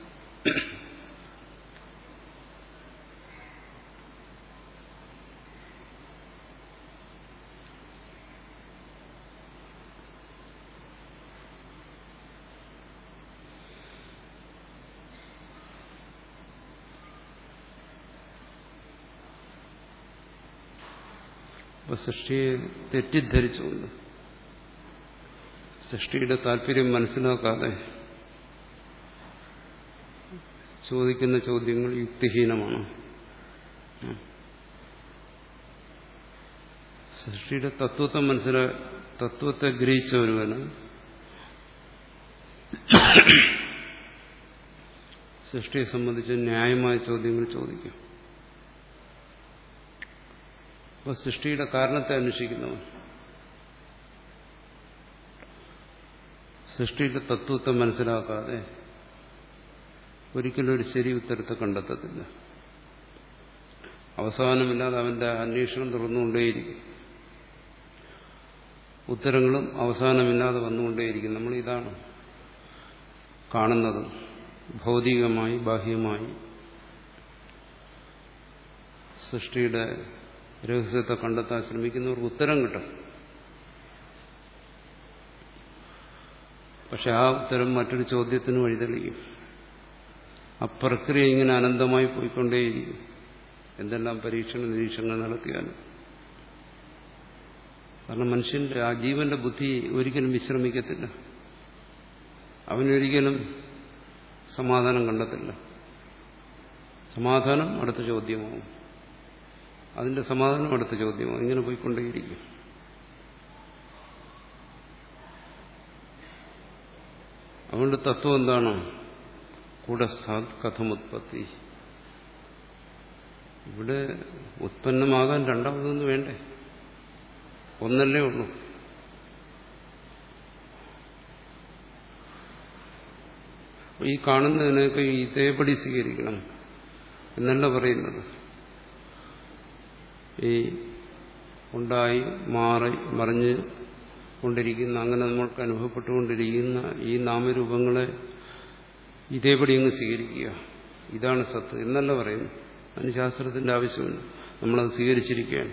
അപ്പൊ സൃഷ്ടിയെ തെറ്റിദ്ധരിച്ചുകൊണ്ട് സൃഷ്ടിയുടെ താല്പര്യം മനസ്സിലാക്കാതെ ചോദിക്കുന്ന ചോദ്യങ്ങൾ യുക്തിഹീനമാണ് സൃഷ്ടിയുടെ തത്വത്തെ മനസ്സിലാ തത്വത്തെ ഗ്രഹിച്ച ഒരുവന് സൃഷ്ടിയെ സംബന്ധിച്ച് ന്യായമായ ചോദ്യങ്ങൾ ചോദിക്കും അപ്പൊ സൃഷ്ടിയുടെ കാരണത്തെ അന്വേഷിക്കുന്നവൻ സൃഷ്ടിയുടെ തത്വത്തെ മനസ്സിലാക്കാതെ ഒരിക്കലും ഒരു ശരി ഉത്തരത്തെ കണ്ടെത്തത്തില്ല അവസാനമില്ലാതെ അവന്റെ അന്വേഷണം തുറന്നുകൊണ്ടേയിരിക്കും ഉത്തരങ്ങളും അവസാനമില്ലാതെ വന്നുകൊണ്ടേയിരിക്കും നമ്മൾ ഇതാണ് കാണുന്നത് ഭൗതികമായി ബാഹ്യമായി സൃഷ്ടിയുടെ രഹസ്യത്തെ കണ്ടെത്താൻ ശ്രമിക്കുന്നവർക്ക് ഉത്തരം കിട്ടും പക്ഷെ ആ ഉത്തരം മറ്റൊരു ചോദ്യത്തിന് വഴിതെളിക്കും ആ പ്രക്രിയ ഇങ്ങനെ അനന്തമായി പോയിക്കൊണ്ടേയിരിക്കും എന്തെല്ലാം പരീക്ഷണ നിരീക്ഷണങ്ങൾ നടത്തിയാലും കാരണം മനുഷ്യന്റെ ആ ജീവന്റെ ബുദ്ധി ഒരിക്കലും വിശ്രമിക്കത്തില്ല അവനൊരിക്കലും സമാധാനം കണ്ടെത്തില്ല സമാധാനം അടുത്ത ചോദ്യമാവും അതിന്റെ സമാധാനം അടുത്ത ചോദ്യമാവും ഇങ്ങനെ പോയിക്കൊണ്ടേയിരിക്കും അതുകൊണ്ട് തത്വം എന്താണ് കൂടസ്ഥാത് കഥമുത്പത്തി ഇവിടെ ഉത്പന്നമാകാൻ രണ്ടാമതൊന്ന് വേണ്ടേ ഒന്നല്ലേ ഉള്ളൂ ഈ കാണുന്നതിനൊക്കെ ഇതേപടി സ്വീകരിക്കണം എന്നല്ല പറയുന്നത് ഈ ഉണ്ടായി മാറി മറിഞ്ഞ് കൊണ്ടിരിക്കുന്ന അങ്ങനെ നമ്മൾക്ക് അനുഭവപ്പെട്ടുകൊണ്ടിരിക്കുന്ന ഈ നാമരൂപങ്ങളെ ഇതേപടി അങ്ങ് സ്വീകരിക്കുക ഇതാണ് സത്ത് എന്നല്ല പറയുന്നു അതിന് ശാസ്ത്രത്തിന്റെ ആവശ്യമില്ല നമ്മളത് സ്വീകരിച്ചിരിക്കുകയാണ്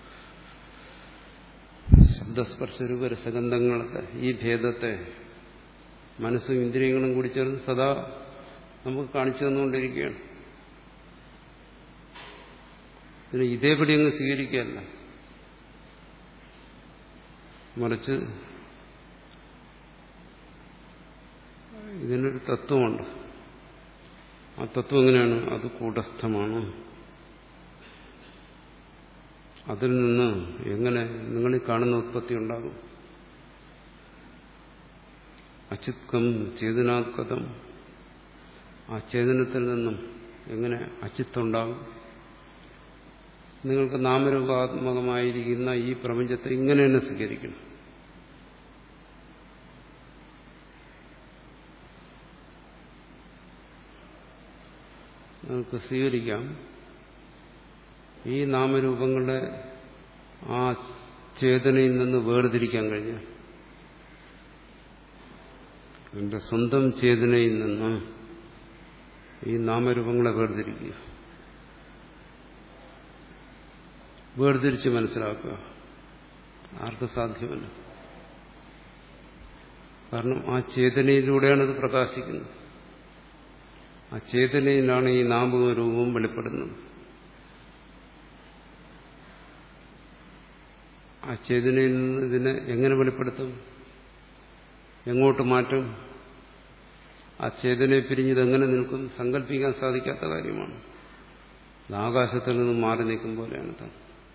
ശബ്ദസ്പർശരൂപ രസഗന്ധങ്ങളൊക്കെ ഈ ഭേദത്തെ മനസ്സും ഇന്ദ്രിയങ്ങളും കൂടി ചേർന്ന് സദാ നമുക്ക് കാണിച്ചു തന്നുകൊണ്ടിരിക്കുകയാണ് ഇതിന് ഇതേപടി അങ്ങ് സ്വീകരിക്കുകയല്ല മറിച്ച് ഇതിനൊരു തത്വമുണ്ട് ആ തത്വം എങ്ങനെയാണ് അത് കൂടസ്ഥമാണ് അതിൽ നിന്ന് എങ്ങനെ നിങ്ങൾ ഈ കാണുന്ന ഉത്പത്തി ഉണ്ടാകും അചിത്കം ചേതനാത്കതം ആ ചേതനത്തിൽ നിന്നും എങ്ങനെ അച്ചിത്തുണ്ടാകും നിങ്ങൾക്ക് നാമരൂപാത്മകമായിരിക്കുന്ന ഈ പ്രപഞ്ചത്തെ ഇങ്ങനെ തന്നെ സ്വീകരിക്കണം നിങ്ങൾക്ക് സ്വീകരിക്കാം ഈ നാമരൂപങ്ങളെ ആ ചേതനയിൽ നിന്ന് വേർതിരിക്കാൻ കഴിഞ്ഞാൽ എന്റെ സ്വന്തം ചേതനയിൽ നിന്ന് ഈ നാമരൂപങ്ങളെ വേർതിരിക്കുക വേർതിരിച്ച് മനസ്സിലാക്കുക ആർക്ക് സാധ്യമല്ല കാരണം ആ ചേതനയിലൂടെയാണ് ഇത് പ്രകാശിക്കുന്നത് ആ ചേതനയിലാണ് ഈ നാമവും രൂപവും വെളിപ്പെടുന്നത് ആ ചേതനയിൽ നിന്ന് ഇതിനെ എങ്ങനെ വെളിപ്പെടുത്തും എങ്ങോട്ട് മാറ്റും ആ ചേതനയെ പിരിഞ്ഞത് എങ്ങനെ നിൽക്കും സങ്കല്പിക്കാൻ സാധിക്കാത്ത കാര്യമാണ് ഇത് ആകാശത്തിൽ നിന്ന് മാറി നിൽക്കും പോലെയാണ് താൻ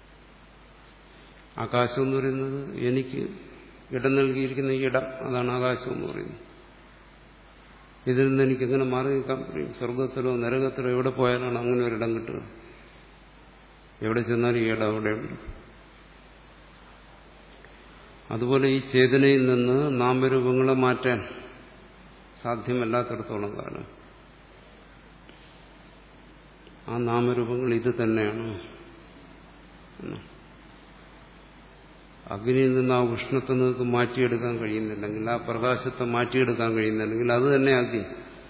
ആകാശം എന്ന് പറയുന്നത് എനിക്ക് ഇടം നൽകിയിരിക്കുന്ന ഈ ഇടം അതാണ് ആകാശം എന്ന് പറയുന്നത് ഇതിൽ നിന്ന് എനിക്ക് എങ്ങനെ മാറി നിൽക്കാൻ കഴിയും സ്വർഗത്തിലോ നരകത്തിലോ എവിടെ പോയാലാണ് അങ്ങനെ ഒരിടം കിട്ടുക എവിടെ ചെന്നാലും ഈ ഇടം അവിടെയുണ്ട് അതുപോലെ ഈ ചേതനയിൽ നിന്ന് നാമരൂപങ്ങളെ മാറ്റാൻ സാധ്യമല്ലാത്തിടത്തോളം കാലം ആ നാമരൂപങ്ങൾ ഇത് തന്നെയാണ് അഗ്നിയിൽ നിന്ന് ആ ഉഷ്ണത്തെ നിങ്ങൾക്ക് മാറ്റിയെടുക്കാൻ കഴിയുന്നില്ലെങ്കിൽ ആ പ്രകാശത്തെ മാറ്റിയെടുക്കാൻ കഴിയുന്നില്ലെങ്കിൽ അത് തന്നെ അഗ്നി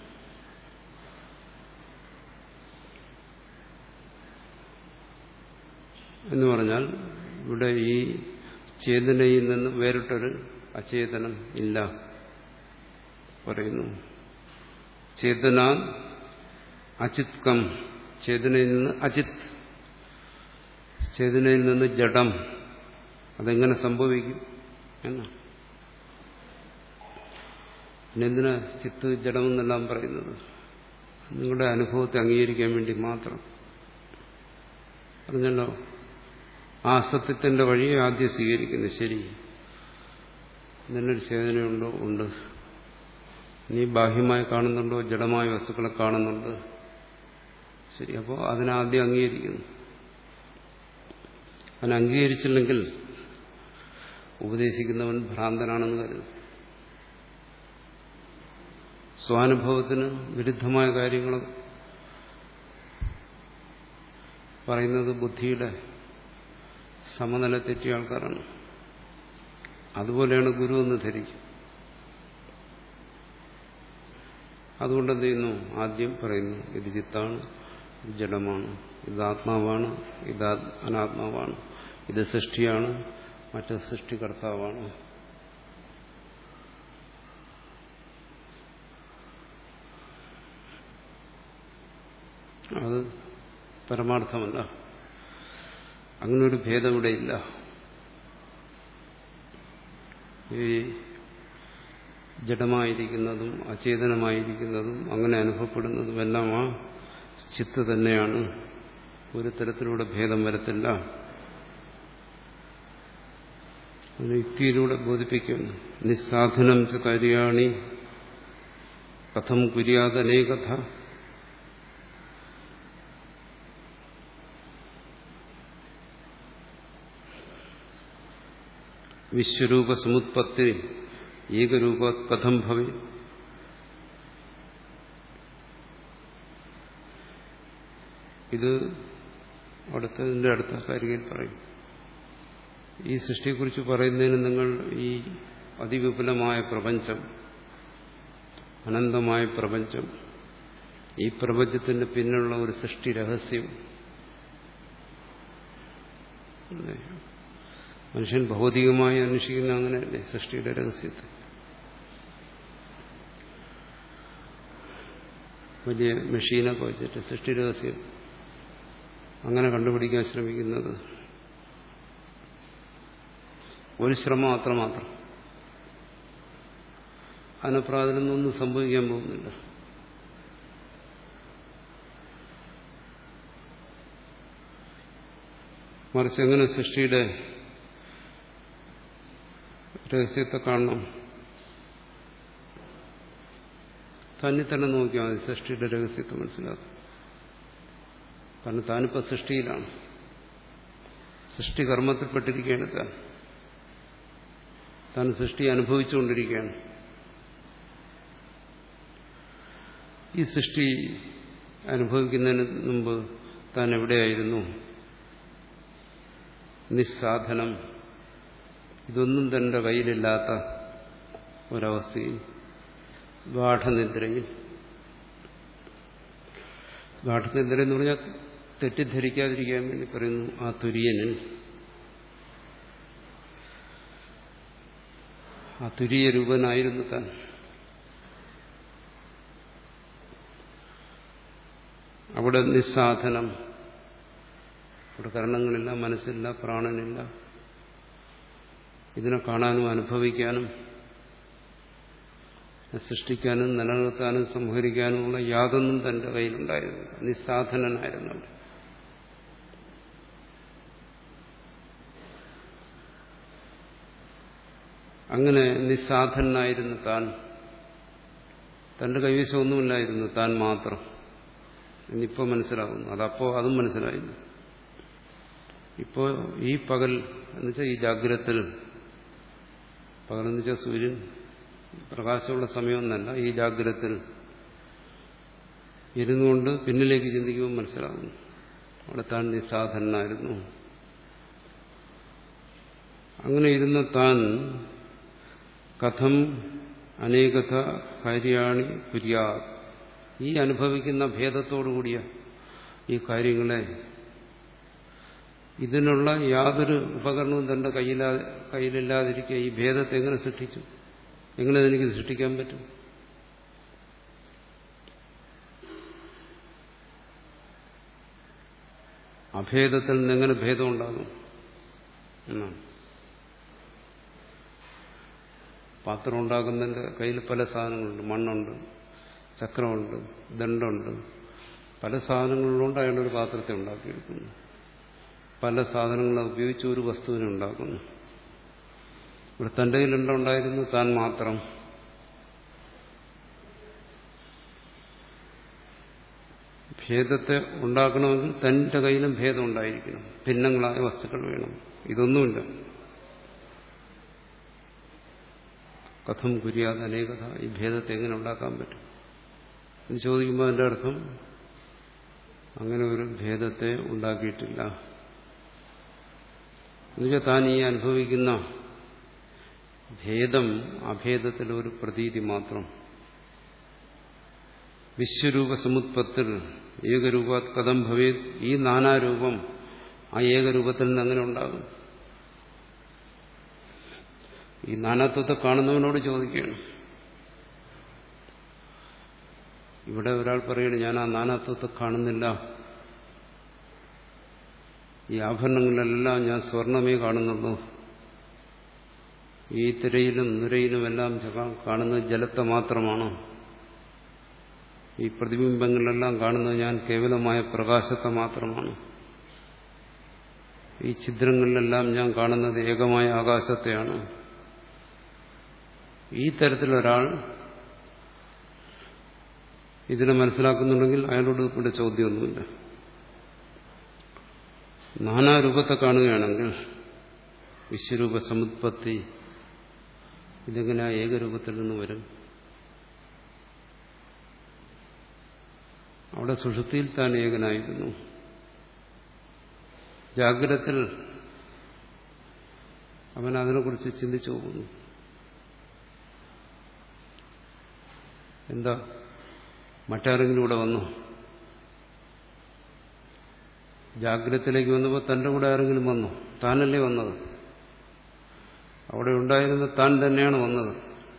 എന്ന് പറഞ്ഞാൽ ഇവിടെ ഈ ചേതനയിൽ നിന്ന് വേറിട്ടൊരു അചേതനം ഇല്ല പറയുന്നു ചേതന അചിത്കം ചേതനയിൽ നിന്ന് അചിത് ചേതനയിൽ നിന്ന് ജഡം അതെങ്ങനെ സംഭവിക്കും എന്നാ പിന്നെന്തിനാ ചിത്ത് ജഡമെന്നെല്ലാം പറയുന്നത് നിങ്ങളുടെ അനുഭവത്തെ അംഗീകരിക്കാൻ വേണ്ടി മാത്രം പറഞ്ഞല്ലോ ആ സത്യത്തിന്റെ വഴി ആദ്യം സ്വീകരിക്കുന്നു ശരി നിന്നൊരു ചേതനയുണ്ടോ ഉണ്ട് നീ ബാഹ്യമായി കാണുന്നുണ്ടോ ജഡമായ വസ്തുക്കളെ കാണുന്നുണ്ട് ശരി അപ്പോൾ അതിനാദ്യം അംഗീകരിക്കുന്നു അതിനെ അംഗീകരിച്ചില്ലെങ്കിൽ ഉപദേശിക്കുന്നവൻ ഭ്രാന്തനാണെന്ന് കരുതും സ്വാനുഭവത്തിന് വിരുദ്ധമായ കാര്യങ്ങൾ പറയുന്നത് ബുദ്ധിയുടെ സമനില തെറ്റിയ ആൾക്കാരാണ് അതുപോലെയാണ് ഗുരു എന്ന് ധരിക്കും അതുകൊണ്ട് എന്ത് ചെയ്യുന്നു ആദ്യം പറയുന്നു ഇത് ചിത്താണ് ഇത് ജഡമാണ് ഇത് ആത്മാവാണ് ഇത് അനാത്മാവാണ് ഇത് സൃഷ്ടിയാണ് മറ്റു സൃഷ്ടികർത്താവാണ് അത് പരമാർത്ഥമല്ല അങ്ങനെ ഒരു ഭേദം ഇവിടെ ഇല്ല ഈ ജഡമായിരിക്കുന്നതും അചേതനമായിരിക്കുന്നതും അങ്ങനെ അനുഭവപ്പെടുന്നതും എല്ലാം ആ ചിത്ത് തന്നെയാണ് ഒരു തരത്തിലൂടെ ഭേദം വരത്തില്ല യുക്തിയിലൂടെ ബോധിപ്പിക്കുന്നു നിസ്സാധനം ച കാര്യാണി കഥം കുര്യാതനേകഥ വിശ്വരൂപ സമുത്പത്തി ഏകരൂപ കഥം ഭവി ഇത് അടുത്തതിന്റെ അടുത്ത കാര്യത്തിൽ പറയും ഈ സൃഷ്ടിയെക്കുറിച്ച് പറയുന്നതിന് നിങ്ങൾ ഈ അതിവിപുലമായ പ്രപഞ്ചം അനന്തമായ പ്രപഞ്ചം ഈ പ്രപഞ്ചത്തിന്റെ പിന്നിലുള്ള ഒരു സൃഷ്ടി രഹസ്യം മനുഷ്യൻ ഭൗതികമായി അന്വേഷിക്കുന്ന അങ്ങനെയല്ലേ സൃഷ്ടിയുടെ രഹസ്യത്തെ വലിയ മെഷീനൊക്കെ വെച്ചിട്ട് സൃഷ്ടി രഹസ്യം അങ്ങനെ കണ്ടുപിടിക്കാൻ ശ്രമിക്കുന്നത് ഒരു ശ്രമം അത്രമാത്രം അതിനപ്പുറം അതിനൊന്നും സംഭവിക്കാൻ പോകുന്നില്ല മറിച്ച് എങ്ങനെ സൃഷ്ടിയുടെ രഹസ്യത്തെ കാണണം തന്നെ തന്നെ നോക്കിയാൽ മതി സൃഷ്ടിയുടെ രഹസ്യത്തെ മനസ്സിലാക്കും കാരണം താനിപ്പോൾ സൃഷ്ടിയിലാണ് സൃഷ്ടി കർമ്മത്തിൽപ്പെട്ടിരിക്കുകയാണ് താൻ താൻ സൃഷ്ടി അനുഭവിച്ചുകൊണ്ടിരിക്കുകയാണ് ഈ സൃഷ്ടി അനുഭവിക്കുന്നതിന് മുമ്പ് താൻ എവിടെയായിരുന്നു നിസ്സാധനം ഇതൊന്നും തന്റെ കയ്യിലില്ലാത്ത ഒരവസ്ഥയിൽ ഗാഠനിദ്രയിൽ ഗാഠനിദ്ര എന്ന് പറഞ്ഞാൽ തെറ്റിദ്ധരിക്കാതിരിക്കാൻ വേണ്ടി പറയുന്നു ആ തുര്യനിൽ ആ തുരിയ രൂപനായിരുന്നു താൻ അവിടെ നിസ്സാധനം അവിടെ കരണങ്ങളില്ല മനസ്സില്ല പ്രാണനില്ല ഇതിനെ കാണാനും അനുഭവിക്കാനും സൃഷ്ടിക്കാനും നിലനിർത്താനും സംഹരിക്കാനുമുള്ള യാതൊന്നും തന്റെ കയ്യിലുണ്ടായിരുന്നില്ല നിസ്സാധനനായിരുന്നു അവിടെ അങ്ങനെ നിസ്സാധനായിരുന്നു താൻ തന്റെ കൈവശം ഒന്നുമില്ലായിരുന്നു താൻ മാത്രം ഇന്നിപ്പോ മനസ്സിലാകുന്നു അതപ്പോ അതും മനസ്സിലായിരുന്നു ഇപ്പോ ഈ പകൽ എന്നുവെച്ചാൽ ഈ ജാഗ്രത്തിൽ പകൽ എന്ന് വെച്ചാൽ സൂര്യൻ പ്രകാശമുള്ള സമയമൊന്നല്ല ഈ ജാഗ്രത്തിൽ ഇരുന്നുകൊണ്ട് പിന്നിലേക്ക് ചിന്തിക്കുമ്പോൾ മനസ്സിലാകുന്നു അവിടെ താൻ നിസ്സാധനായിരുന്നു അങ്ങനെ ഇരുന്ന താൻ കഥം അനേകത കാര്യാണി കുര്യാ ഈ അനുഭവിക്കുന്ന ഭേദത്തോടുകൂടിയ ഈ കാര്യങ്ങളെ ഇതിനുള്ള യാതൊരു ഉപകരണവും തന്റെ കയ്യിലാ കയ്യിലില്ലാതിരിക്കുക ഈ ഭേദത്തെ എങ്ങനെ സൃഷ്ടിച്ചു എങ്ങനെ എനിക്ക് സൃഷ്ടിക്കാൻ പറ്റും അഭേദത്തിൽ നിന്ന് എങ്ങനെ ഭേദം ഉണ്ടാകും എന്നാണ് പാത്രം ഉണ്ടാക്കുന്നതിന്റെ കയ്യിൽ പല സാധനങ്ങളുണ്ട് മണ്ണുണ്ട് ചക്രമുണ്ട് ദണ്ഡുണ്ട് പല സാധനങ്ങളിലുണ്ട് അയാൾ ഒരു പാത്രത്തെ ഉണ്ടാക്കിയെടുക്കുന്നു പല സാധനങ്ങളെ ഉപയോഗിച്ച് ഒരു വസ്തുവിനെ ഉണ്ടാക്കുന്നു ഇവിടെ തന്റെ കയ്യിലുണ്ടായിരുന്നു താൻ മാത്രം ഭേദത്തെ ഉണ്ടാക്കണമെങ്കിൽ തന്റെ കയ്യിലും ഭേദം ഉണ്ടായിരിക്കണം ഭിന്നങ്ങളായ വസ്തുക്കൾ വേണം ഇതൊന്നുമില്ല കഥം കുര്യാതെ അനേകത ഈ ഭേദത്തെ എങ്ങനെ ഉണ്ടാക്കാൻ പറ്റും എന്ന് ചോദിക്കുമ്പോൾ അതിന്റെ അർത്ഥം അങ്ങനെ ഒരു ഭേദത്തെ ഉണ്ടാക്കിയിട്ടില്ല എന്നുവെച്ചാൽ താൻ ഈ അനുഭവിക്കുന്ന ഭേദം അഭേദത്തിൽ ഒരു പ്രതീതി മാത്രം വിശ്വരൂപ സമുത്പത്തിൽ ഏകരൂപ കഥം ഭവേ ഈ നാനാരൂപം ആ ഏകരൂപത്തിൽ നിന്ന് അങ്ങനെ ഉണ്ടാകും ഈ നാനാത്വത്തെ കാണുന്നവനോട് ചോദിക്കുകയാണ് ഇവിടെ ഒരാൾ പറയണ ഞാൻ ആ നാനാത്വത്തെ കാണുന്നില്ല ഈ ആഭരണങ്ങളിലെല്ലാം ഞാൻ സ്വർണമേ കാണുന്നുള്ളൂ ഈ തിരയിലും നുരയിലും എല്ലാം കാണുന്നത് ജലത്തെ മാത്രമാണ് ഈ പ്രതിബിംബങ്ങളിലെല്ലാം കാണുന്നത് ഞാൻ കേവലമായ പ്രകാശത്തെ മാത്രമാണ് ഈ ഛിദ്രങ്ങളിലെല്ലാം ഞാൻ കാണുന്നത് ഏകമായ ആകാശത്തെയാണ് ഈ തരത്തിലൊരാൾ ഇതിനെ മനസ്സിലാക്കുന്നുണ്ടെങ്കിൽ അയാളോട് ഇവിടെ ചോദ്യമൊന്നുമില്ല നാനാരൂപത്തെ കാണുകയാണെങ്കിൽ വിശ്വരൂപ സമുത്പത്തി ഇതെങ്ങനെ ആ ഏകരൂപത്തിൽ നിന്ന് വരും അവിടെ സുഷുതിയിൽ താൻ ഏകനായിരുന്നു ജാഗ്രത്തിൽ അവൻ അതിനെക്കുറിച്ച് ചിന്തിച്ചു പോകുന്നു എന്താ മറ്റാരെങ്കിലും ഇവിടെ വന്നു ജാഗ്രതത്തിലേക്ക് വന്നപ്പോൾ തന്റെ കൂടെ ആരെങ്കിലും വന്നു താനല്ലേ വന്നത് അവിടെ ഉണ്ടായിരുന്ന താൻ തന്നെയാണ് വന്നത്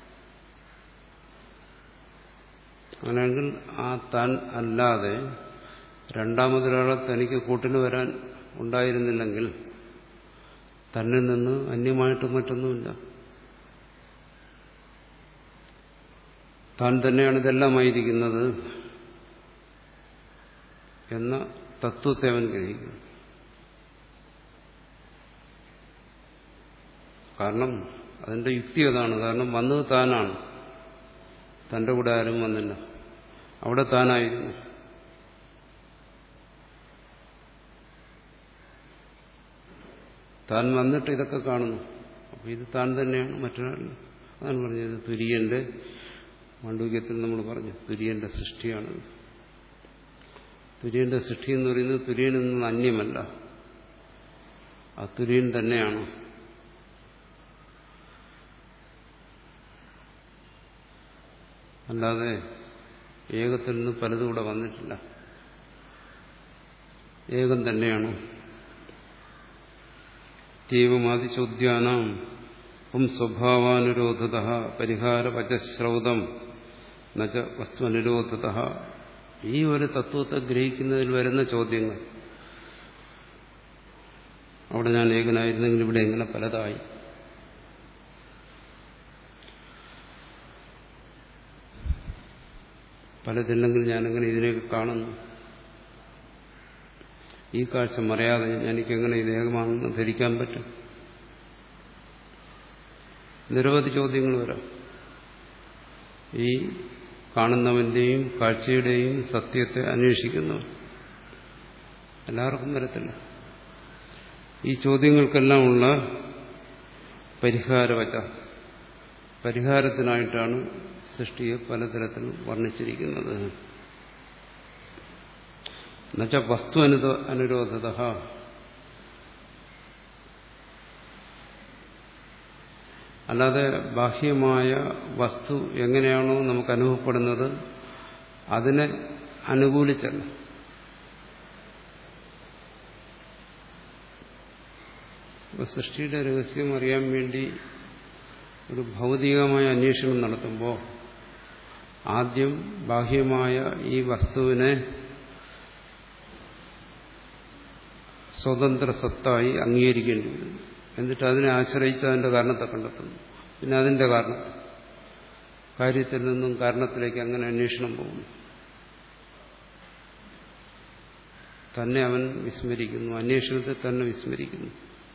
അങ്ങനെയെങ്കിൽ ആ താൻ അല്ലാതെ രണ്ടാമതൊരാളെ തനിക്ക് കൂട്ടിന് വരാൻ ഉണ്ടായിരുന്നില്ലെങ്കിൽ തന്നിൽ നിന്ന് അന്യമായിട്ട് മറ്റൊന്നുമില്ല താൻ തന്നെയാണ് ഇതെല്ലാമായിരിക്കുന്നത് എന്ന തത്വത്തെ അവൻ ഗ്രഹിക്കും കാരണം അതിന്റെ യുക്തി അതാണ് കാരണം വന്നത് താനാണ് തന്റെ കൂടെ ആരും വന്നില്ല അവിടെ താനായിരുന്നു താൻ വന്നിട്ട് ഇതൊക്കെ കാണുന്നു അപ്പൊ ഇത് താൻ തന്നെയാണ് മറ്റൊരാളല്ല അതാണ് പറഞ്ഞത് തുര്യന്റെ മാണ്ഡവ്യത്തിൽ നമ്മൾ പറഞ്ഞു തുര്യന്റെ സൃഷ്ടിയാണത് തുര്യന്റെ സൃഷ്ടി എന്ന് പറയുന്നത് തുര്യനിൽ നിന്ന് അന്യമല്ല ആ തുര്യൻ തന്നെയാണ് അല്ലാതെ ഏകത്തിൽ നിന്ന് പലതും ഇവിടെ വന്നിട്ടില്ല ഏകം തന്നെയാണ് തീവമാതി ചോദ്യാനാം പും സ്വഭാവാനുരോധത പരിഹാര വചശ്രൗതം നച വസ്തുനിരോധത ഈ ഒരു തത്വത്തെ ഗ്രഹിക്കുന്നതിൽ വരുന്ന ചോദ്യങ്ങൾ അവിടെ ഞാൻ ഏകനായിരുന്നെങ്കിൽ ഇവിടെ എങ്ങനെ പലതായി പലതില്ലെങ്കിൽ ഞാനെങ്ങനെ ഇതിനെയൊക്കെ കാണുന്നു ഈ കാഴ്ച മറയാതെ എനിക്കെങ്ങനെ ഇത് ഏകമാണെന്ന് ധരിക്കാൻ പറ്റും നിരവധി ചോദ്യങ്ങൾ വരാം ഈ കാണുന്നവന്റെയും കാഴ്ചയുടെയും സത്യത്തെ അന്വേഷിക്കുന്നവൻ എല്ലാവർക്കും വരത്തില്ല ഈ ചോദ്യങ്ങൾക്കെല്ലാമുള്ള പരിഹാരവച പരിഹാരത്തിനായിട്ടാണ് സൃഷ്ടിയെ പലതരത്തിൽ വർണ്ണിച്ചിരിക്കുന്നത് എന്നുവെച്ച വസ്തു അനു അനുരോധത അല്ലാതെ ബാഹ്യമായ വസ്തു എങ്ങനെയാണോ നമുക്ക് അനുഭവപ്പെടുന്നത് അതിനെ അനുകൂലിച്ചല്ല സൃഷ്ടിയുടെ രഹസ്യം അറിയാൻ വേണ്ടി ഒരു ഭൗതികമായ അന്വേഷണം നടത്തുമ്പോൾ ആദ്യം ബാഹ്യമായ ഈ വസ്തുവിനെ സ്വതന്ത്ര സത്തായി അംഗീകരിക്കേണ്ടി വരും എന്നിട്ട് അതിനെ ആശ്രയിച്ച് അതിന്റെ കാരണത്തെ കണ്ടെത്തുന്നു പിന്നെ അതിന്റെ കാരണം കാര്യത്തിൽ നിന്നും കാരണത്തിലേക്ക് അങ്ങനെ അന്വേഷണം പോകുന്നു തന്നെ അവൻ വിസ്മരിക്കുന്നു അന്വേഷണത്തെ തന്നെ വിസ്മരിക്കുന്നു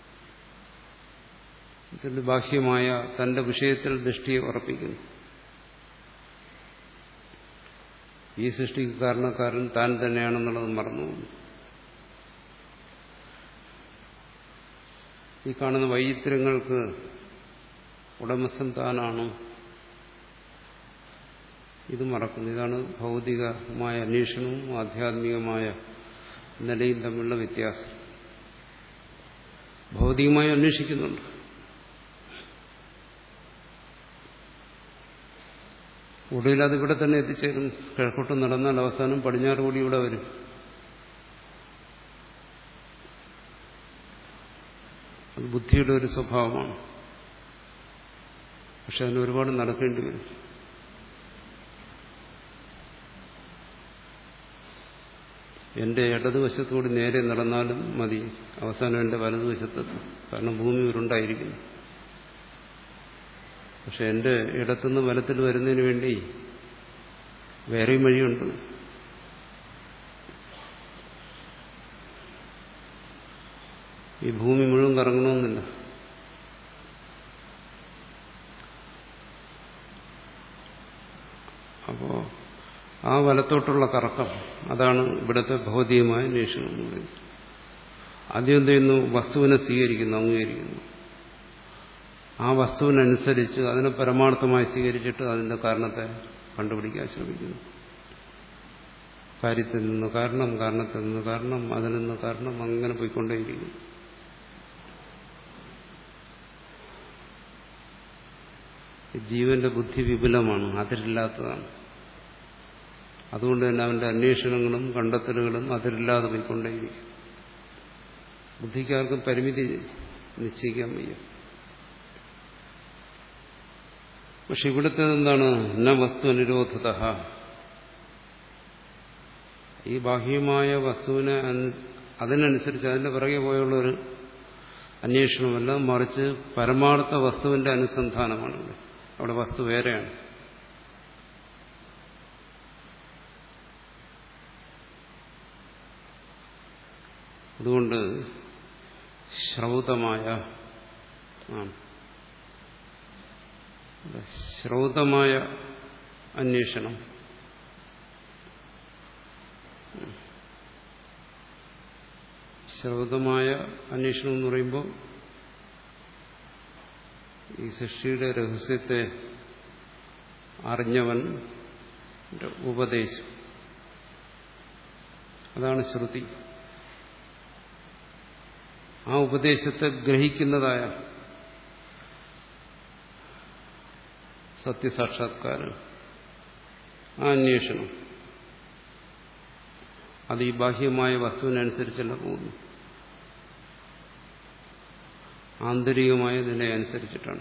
ഇതിന്റെ ബാഹ്യമായ തന്റെ വിഷയത്തിൽ ദൃഷ്ടിയെ ഉറപ്പിക്കുന്നു ഈ സൃഷ്ടിക്ക് കാരണക്കാരൻ താൻ തന്നെയാണെന്നുള്ളത് മറന്നു ഈ കാണുന്ന വൈചിത്രങ്ങൾക്ക് ഉടമസ്ഥൻ താനാണ് ഇത് മറക്കുന്നു ഇതാണ് ഭൗതികമായ അന്വേഷണവും ആധ്യാത്മികമായ നിലയും തമ്മിലുള്ള വ്യത്യാസം ഭൗതികമായി അന്വേഷിക്കുന്നുണ്ട് ഒടുവിൽ അത് ഇവിടെ തന്നെ എത്തിച്ചേരും കിഴക്കോട്ട് നടന്നാൽ അവസാനം പടിഞ്ഞാറ് കൂടി ഇവിടെ വരും അത് ബുദ്ധിയുടെ ഒരു സ്വഭാവമാണ് പക്ഷെ അതിന് ഒരുപാട് നടക്കേണ്ടി വരും എന്റെ ഇടതുവശത്തുകൂടി നേരെ നടന്നാലും മതി അവസാനം എന്റെ വലതുവശത്തെത്തും കാരണം ഭൂമി ഉരുണ്ടായിരിക്കുന്നു പക്ഷെ എന്റെ ഇടത്തുനിന്ന് വലത്തിൽ വരുന്നതിന് വേണ്ടി വേറെയും വഴിയുണ്ട് ഈ ഭൂമി മുഴുവൻ കറങ്ങണമെന്നില്ല അപ്പോ ആ വലത്തോട്ടുള്ള കറക്കം അതാണ് ഇവിടുത്തെ ഭൗതികമായ അന്വേഷണം എന്ന് പറയുന്നത് ആദ്യം എന്ത് ചെയ്യുന്നു വസ്തുവിനെ സ്വീകരിക്കുന്നു അംഗീകരിക്കുന്നു ആ വസ്തുവിനനുസരിച്ച് അതിനെ പരമാർത്ഥമായി സ്വീകരിച്ചിട്ട് അതിന്റെ കാരണത്തെ കണ്ടുപിടിക്കാൻ ശ്രമിക്കുന്നു കാര്യത്തിൽ നിന്ന് കാരണം കാരണത്തിൽ നിന്ന് കാരണം അതിൽ നിന്ന് കാരണം അങ്ങനെ പോയിക്കൊണ്ടേയിരിക്കുന്നു ജീവന്റെ ബുദ്ധി വിപുലമാണ് അതിരില്ലാത്തതാണ് അതുകൊണ്ട് തന്നെ അവന്റെ അന്വേഷണങ്ങളും കണ്ടെത്തലുകളും അതിരില്ലാതെ പോയിക്കൊണ്ടേയിരിക്കും ബുദ്ധിക്കാർക്കും പരിമിതി നിശ്ചയിക്കാൻ വയ്യ പക്ഷെ ഇവിടുത്തെ എന്താണ് ന വസ്തു നിരോധത ഈ ബാഹ്യമായ വസ്തുവിനെ അതിനനുസരിച്ച് അതിന്റെ പിറകെ പോയുള്ള ഒരു അന്വേഷണമല്ല മറിച്ച് പരമാർത്ഥ വസ്തുവിന്റെ അനുസന്ധാനമാണ് അവിടെ വസ്തു വേറെയാണ് അതുകൊണ്ട് ശ്രൗതമായ ശ്രൗതമായ അന്വേഷണം ശ്രൗതമായ അന്വേഷണം എന്ന് പറയുമ്പോൾ ഈ സൃഷ്ടിയുടെ രഹസ്യത്തെ അറിഞ്ഞവൻ ഉപദേശം അതാണ് ശ്രുതി ആ ഉപദേശത്തെ ഗ്രഹിക്കുന്നതായ സത്യസാക്ഷാത്കാരം ആ അന്വേഷണം അത് ഈ ബാഹ്യമായ വസ്തുവിനനുസരിച്ചല്ല പോകുന്നു ആന്തരികമായ നില അനുസരിച്ചിട്ടാണ്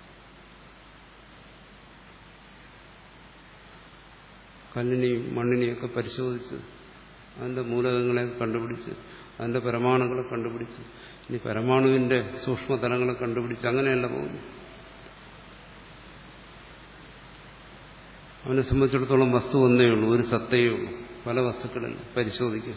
കല്ലിനെയും മണ്ണിനെയൊക്കെ പരിശോധിച്ച് അതിന്റെ മൂലകങ്ങളെ കണ്ടുപിടിച്ച് അതിന്റെ പരമാണുകളെ കണ്ടുപിടിച്ച് ഇനി പരമാണുവിന്റെ സൂക്ഷ്മതലങ്ങളെ കണ്ടുപിടിച്ച് അങ്ങനെയല്ല പോകുന്നു അവനെ സംബന്ധിച്ചിടത്തോളം വസ്തു ഒന്നേ ഉള്ളൂ ഒരു സത്തയേ ഉള്ളൂ പല വസ്തുക്കളിൽ പരിശോധിക്കുക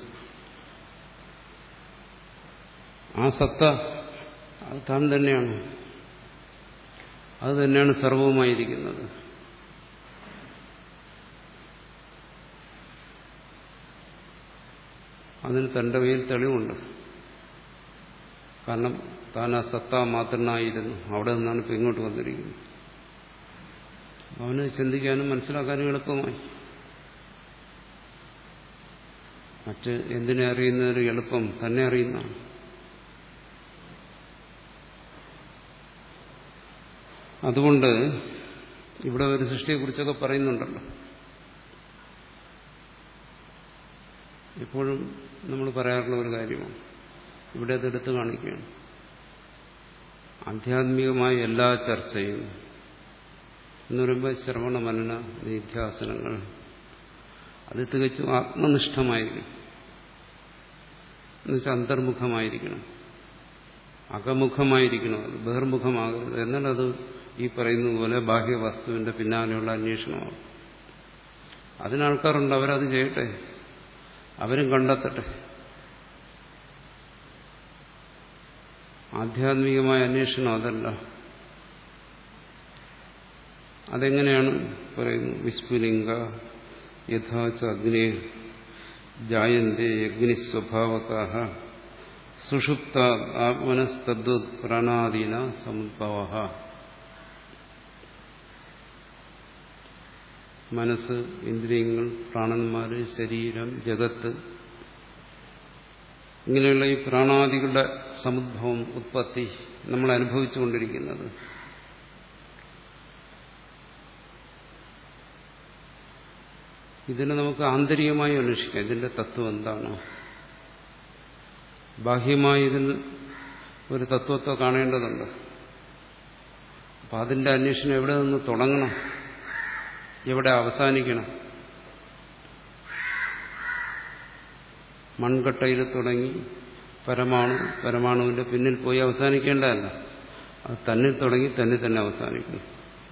ആ സത്ത അത് താൻ തന്നെയാണ് അത് തന്നെയാണ് സർവവുമായിരിക്കുന്നത് അതിന് തന്റെ കയ്യിൽ തെളിവുണ്ട് കാരണം താൻ ആ സത്ത മാത്രനായിരുന്നു അവിടെ നിന്നാണ് ഇപ്പം ഇങ്ങോട്ട് വന്നിരിക്കുന്നത് അവന് ചിന്തിക്കാനും മനസ്സിലാക്കാനും എളുപ്പമായി മറ്റ് എന്തിനെ അറിയുന്നതിന് എളുപ്പം തന്നെ അറിയുന്നതാണ് അതുകൊണ്ട് ഇവിടെ ഒരു സൃഷ്ടിയെക്കുറിച്ചൊക്കെ പറയുന്നുണ്ടല്ലോ എപ്പോഴും നമ്മൾ പറയാറുള്ള ഒരു കാര്യമാണ് ഇവിടെ അതെടുത്ത് കാണിക്കുകയാണ് ആധ്യാത്മികമായ എല്ലാ ചർച്ചയും എന്ന് പറയുമ്പോൾ ശ്രവണ മനന നിധ്യാസനങ്ങൾ അത് തികച്ചും ആത്മനിഷ്ഠമായിരിക്കും എന്നുവെച്ചാൽ അന്തർമുഖമായിരിക്കണം അകമുഖമായിരിക്കണം അത് ബഹിർമുഖമാകരുത് എന്നാൽ അത് ഈ പറയുന്നത് പോലെ ബാഹ്യവസ്തുവിന്റെ പിന്നാലെയുള്ള അന്വേഷണമാണ് അതിനാൾക്കാരുണ്ട് അവരത് ചെയ്യട്ടെ അവരും കണ്ടെത്തട്ടെ ആധ്യാത്മികമായ അന്വേഷണം അതല്ല അതെങ്ങനെയാണ് പറയുന്നു വിസ്ഫുലിംഗ യഥാച അഗ്നി ജായന്തേ അഗ്നിസ്വഭാവകാഹ സുഷുപ്ത ആത്മനസ്തദ്വത് പ്രാണാദീന സമുദ്ഭവ മനസ്സ് ഇന്ദ്രിയങ്ങൾ പ്രാണന്മാര് ശരീരം ജഗത്ത് ഇങ്ങനെയുള്ള ഈ പ്രാണാദികളുടെ സമുദ്ഭവം ഉത്പത്തി നമ്മൾ അനുഭവിച്ചുകൊണ്ടിരിക്കുന്നത് ഇതിനെ നമുക്ക് ആന്തരികമായി അന്വേഷിക്കാം ഇതിന്റെ തത്വം എന്താണ് ബാഹ്യമായി ഇതിന് ഒരു തത്വത്തെ കാണേണ്ടതുണ്ട് അപ്പം അതിന്റെ അന്വേഷണം എവിടെ നിന്ന് തുടങ്ങണം എവിടെ അവസാനിക്കണം മൺകട്ടയിൽ തുടങ്ങി പരമാണു പരമാണുവിന്റെ പിന്നിൽ പോയി അവസാനിക്കേണ്ടതല്ല അത് തന്നിൽ തുടങ്ങി തന്നെ തന്നെ അവസാനിക്കണം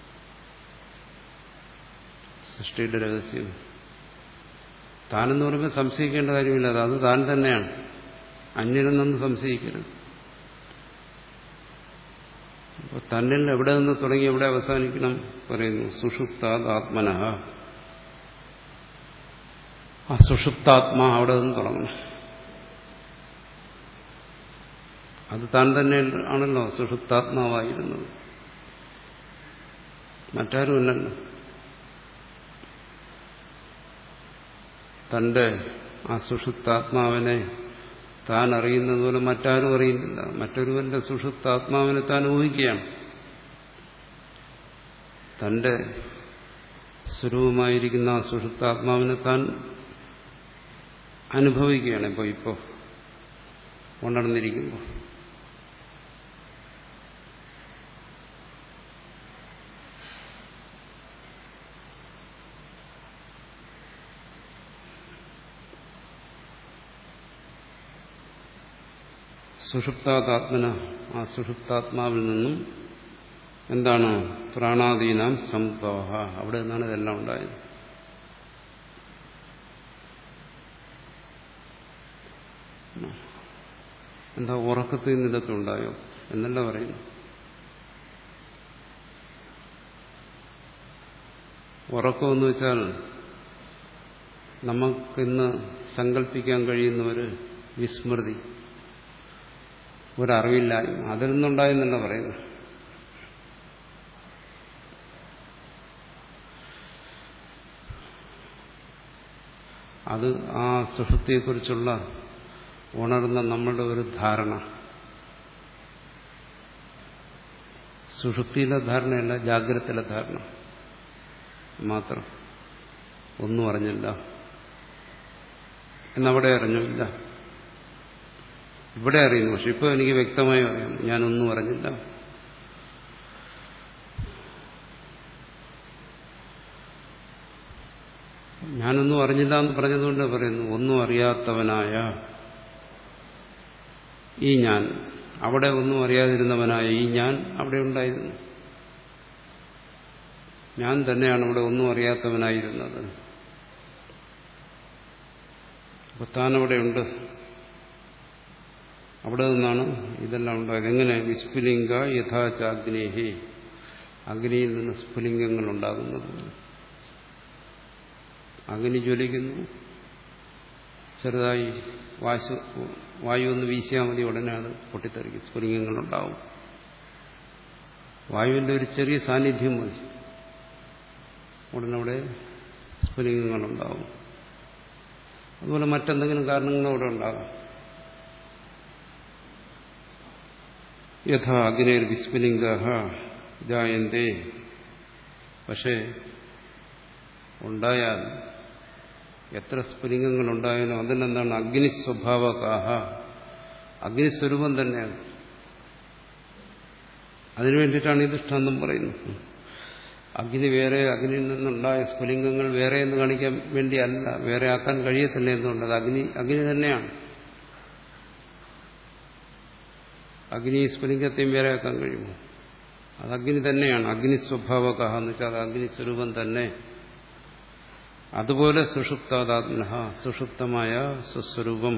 സൃഷ്ടിയുടെ രഹസ്യം താനെന്ന് പറയുമ്പോൾ സംശയിക്കേണ്ട കാര്യമില്ല അത് അത് താൻ തന്നെയാണ് അന്യനെന്നൊന്നും സംശയിക്കരുത് അപ്പോൾ തന്നിൽ എവിടെ നിന്ന് തുടങ്ങി എവിടെ അവസാനിക്കണം പറയുന്നു സുഷുപ്താത് ആത്മന ആ സുഷുപ്താത്മാ അവിടെ നിന്ന് തുടങ്ങണം അത് താൻ തന്നെ ആണല്ലോ സുഷുപ്താത്മാവായിരുന്നത് മറ്റാരുമല്ലല്ലോ തന്റെ ആ സുഷുപ്താത്മാവിനെ താൻ അറിയുന്നത് പോലെ മറ്റാരും അറിയുന്നില്ല മറ്റൊരുവന്റെ സുഷുപ്താത്മാവിനെ താൻ ഊഹിക്കുകയാണ് തന്റെ സ്വരൂപമായിരിക്കുന്ന ആ സുഷുപ്താത്മാവിനെ താൻ അനുഭവിക്കുകയാണ് ഇപ്പോൾ ഇപ്പോൾ ഉണർന്നിരിക്കുമ്പോൾ സുഷുപ്താത്മന ആ സുഷുപ്താത്മാവിൽ നിന്നും എന്താണ് പ്രാണാദീനാം സംഭവ അവിടെ നിന്നാണ് ഇതെല്ലാം ഉണ്ടായത് എന്താ ഉറക്കത്തിൽ നിന്ന് ഇതൊക്കെ ഉണ്ടായോ എന്നല്ല പറയുന്നു ഉറക്കമെന്ന് വെച്ചാൽ നമുക്കിന്ന് സങ്കല്പിക്കാൻ കഴിയുന്ന ഒരു വിസ്മൃതി ഒരറിവില്ലായ്മ അതിൽ നിന്നുണ്ടായെന്നല്ല പറയുന്നു അത് ആ സുഷുപ്തിയെക്കുറിച്ചുള്ള ഉണർന്ന നമ്മളുടെ ഒരു ധാരണ സുഷുപ്തിയിലെ ധാരണയല്ല ജാഗ്രതയിലെ ധാരണ മാത്രം ഒന്നും അറിഞ്ഞില്ല എന്നവിടെ അറിഞ്ഞില്ല ഇവിടെ അറിയുന്നു പക്ഷെ ഇപ്പോൾ എനിക്ക് വ്യക്തമായി അറിയാം ഞാനൊന്നും അറിഞ്ഞില്ല ഞാനൊന്നും അറിഞ്ഞില്ല എന്ന് പറഞ്ഞതുകൊണ്ട് പറയുന്നു ഒന്നും അറിയാത്തവനായ ഈ ഞാൻ അവിടെ ഒന്നും അറിയാതിരുന്നവനായ ഈ ഞാൻ അവിടെ ഉണ്ടായിരുന്നു ഞാൻ തന്നെയാണ് അവിടെ ഒന്നും അറിയാത്തവനായിരുന്നത് അപ്പൊ താൻ അവിടെയുണ്ട് അവിടെ നിന്നാണ് ഇതെല്ലാം ഉണ്ടായത് എങ്ങനെ വിസ്ഫുലിംഗ യഥാചാഗ്നേഹി അഗ്നിയിൽ നിന്ന് സ്ഫുലിംഗങ്ങൾ ഉണ്ടാകുന്നത് അഗ്നി ജ്വലിക്കുന്നു ചെറുതായി വാശു വായു ഒന്ന് വീശിയാൽ മതി ഉടനെ അത് പൊട്ടിത്തെറിക്കും സ്ഫുലിംഗങ്ങളുണ്ടാവും വായുവിന്റെ ഒരു ചെറിയ സാന്നിധ്യം മതി ഉടനെ അവിടെ സ്ഫുലിംഗങ്ങളുണ്ടാവും അതുപോലെ മറ്റെന്തെങ്കിലും കാരണങ്ങളും അവിടെ ഉണ്ടാകാം യഥാ അഗ്നേർ വിസ്ഫുലിംഗ ജായന്തേ പക്ഷേ ഉണ്ടായാൽ എത്ര സ്ഫുലിംഗങ്ങൾ ഉണ്ടായാലും അതിനെന്താണ് അഗ്നിസ്വഭാവകാഹ അഗ്നിസ്വരൂപം തന്നെയാണ് അതിനു വേണ്ടിയിട്ടാണ് ഈ ദൃഷ്ടാന്തം പറയുന്നത് അഗ്നി വേറെ അഗ്നിയിൽ നിന്നുണ്ടായ സ്ഫുലിംഗങ്ങൾ വേറെ എന്ന് കാണിക്കാൻ വേണ്ടിയല്ല വേറെ ആക്കാൻ കഴിയത്തില്ല എന്നുണ്ട് അത് അഗ്നി അഗ്നി തന്നെയാണ് അഗ്നി സ്ഫുലിംഗത്തെയും വേറെ ആക്കാൻ കഴിയുമോ അത് അഗ്നി തന്നെയാണ് അഗ്നി സ്വഭാവക എന്ന് വെച്ചാൽ അത് അഗ്നി സ്വരൂപം തന്നെ അതുപോലെ സുഷുപ്താത്മന സുഷുപ്തമായ സ്വസ്വരൂപം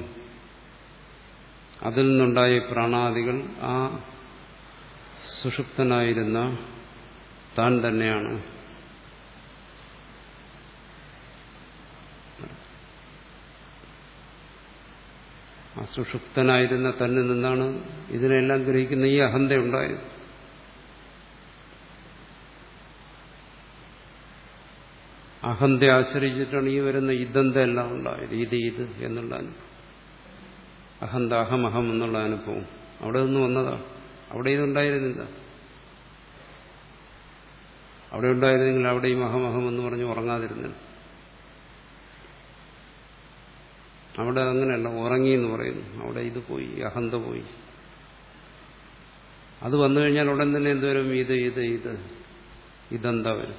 അതിൽ നിന്നുണ്ടായ പ്രാണാദികൾ ആ സുഷുപ്തനായിരുന്ന താൻ തന്നെയാണ് ആ സുഷുപ്തനായിരുന്ന തന്നിൽ നിന്നാണ് ഇതിനെല്ലാം ഗ്രഹിക്കുന്ന ഈ അഹന്ത ഉണ്ടായത് അഹന്ത ആശ്രയിച്ചിട്ടാണ് ഈ വരുന്ന ഇതന്ത എല്ലാം ഉണ്ടായത് ഇത് ഇത് എന്നുള്ള അനുഭവം അഹന്ത അഹം അഹം എന്നുള്ള അനുഭവം അവിടെ നിന്ന് വന്നതാണ് അവിടെ ഇതുണ്ടായിരുന്നില്ല അവിടെ ഉണ്ടായിരുന്നെങ്കിൽ അവിടെയും അഹം അഹം എന്ന് പറഞ്ഞ് ഉറങ്ങാതിരുന്നില്ല അവിടെ അങ്ങനെയല്ല ഉറങ്ങി എന്ന് പറയുന്നു അവിടെ ഇത് പോയി അഹന്ത പോയി അത് വന്നു കഴിഞ്ഞാൽ ഉടൻ തന്നെ എന്തോരും ഇത് ഇത് ഇത് ഇതെന്താ വരും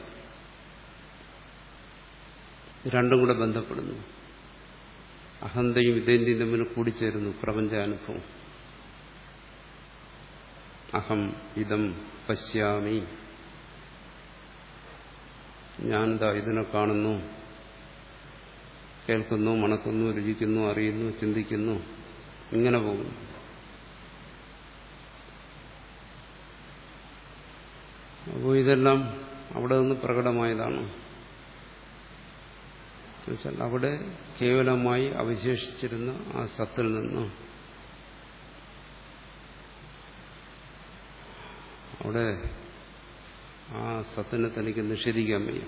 രണ്ടും കൂടെ ബന്ധപ്പെടുന്നു അഹന്തയും ഇതേന്റെയും തമ്മിൽ കൂടിച്ചേരുന്നു പ്രപഞ്ചാനുഭവം അഹം ഇതം പശ്യാമി ഞാനെന്താ ഇതിനെ കാണുന്നു കേൾക്കുന്നു മണക്കുന്നു രുചിക്കുന്നു അറിയുന്നു ചിന്തിക്കുന്നു ഇങ്ങനെ പോകുന്നു അപ്പോൾ ഇതെല്ലാം അവിടെ നിന്ന് പ്രകടമായതാണ് എന്നുവെച്ചാൽ അവിടെ കേവലമായി അവശേഷിച്ചിരുന്ന ആ സത്തിൽ നിന്ന് അവിടെ ആ സത്തിനെ തനിക്ക് നിഷേധിക്കാൻ വയ്യ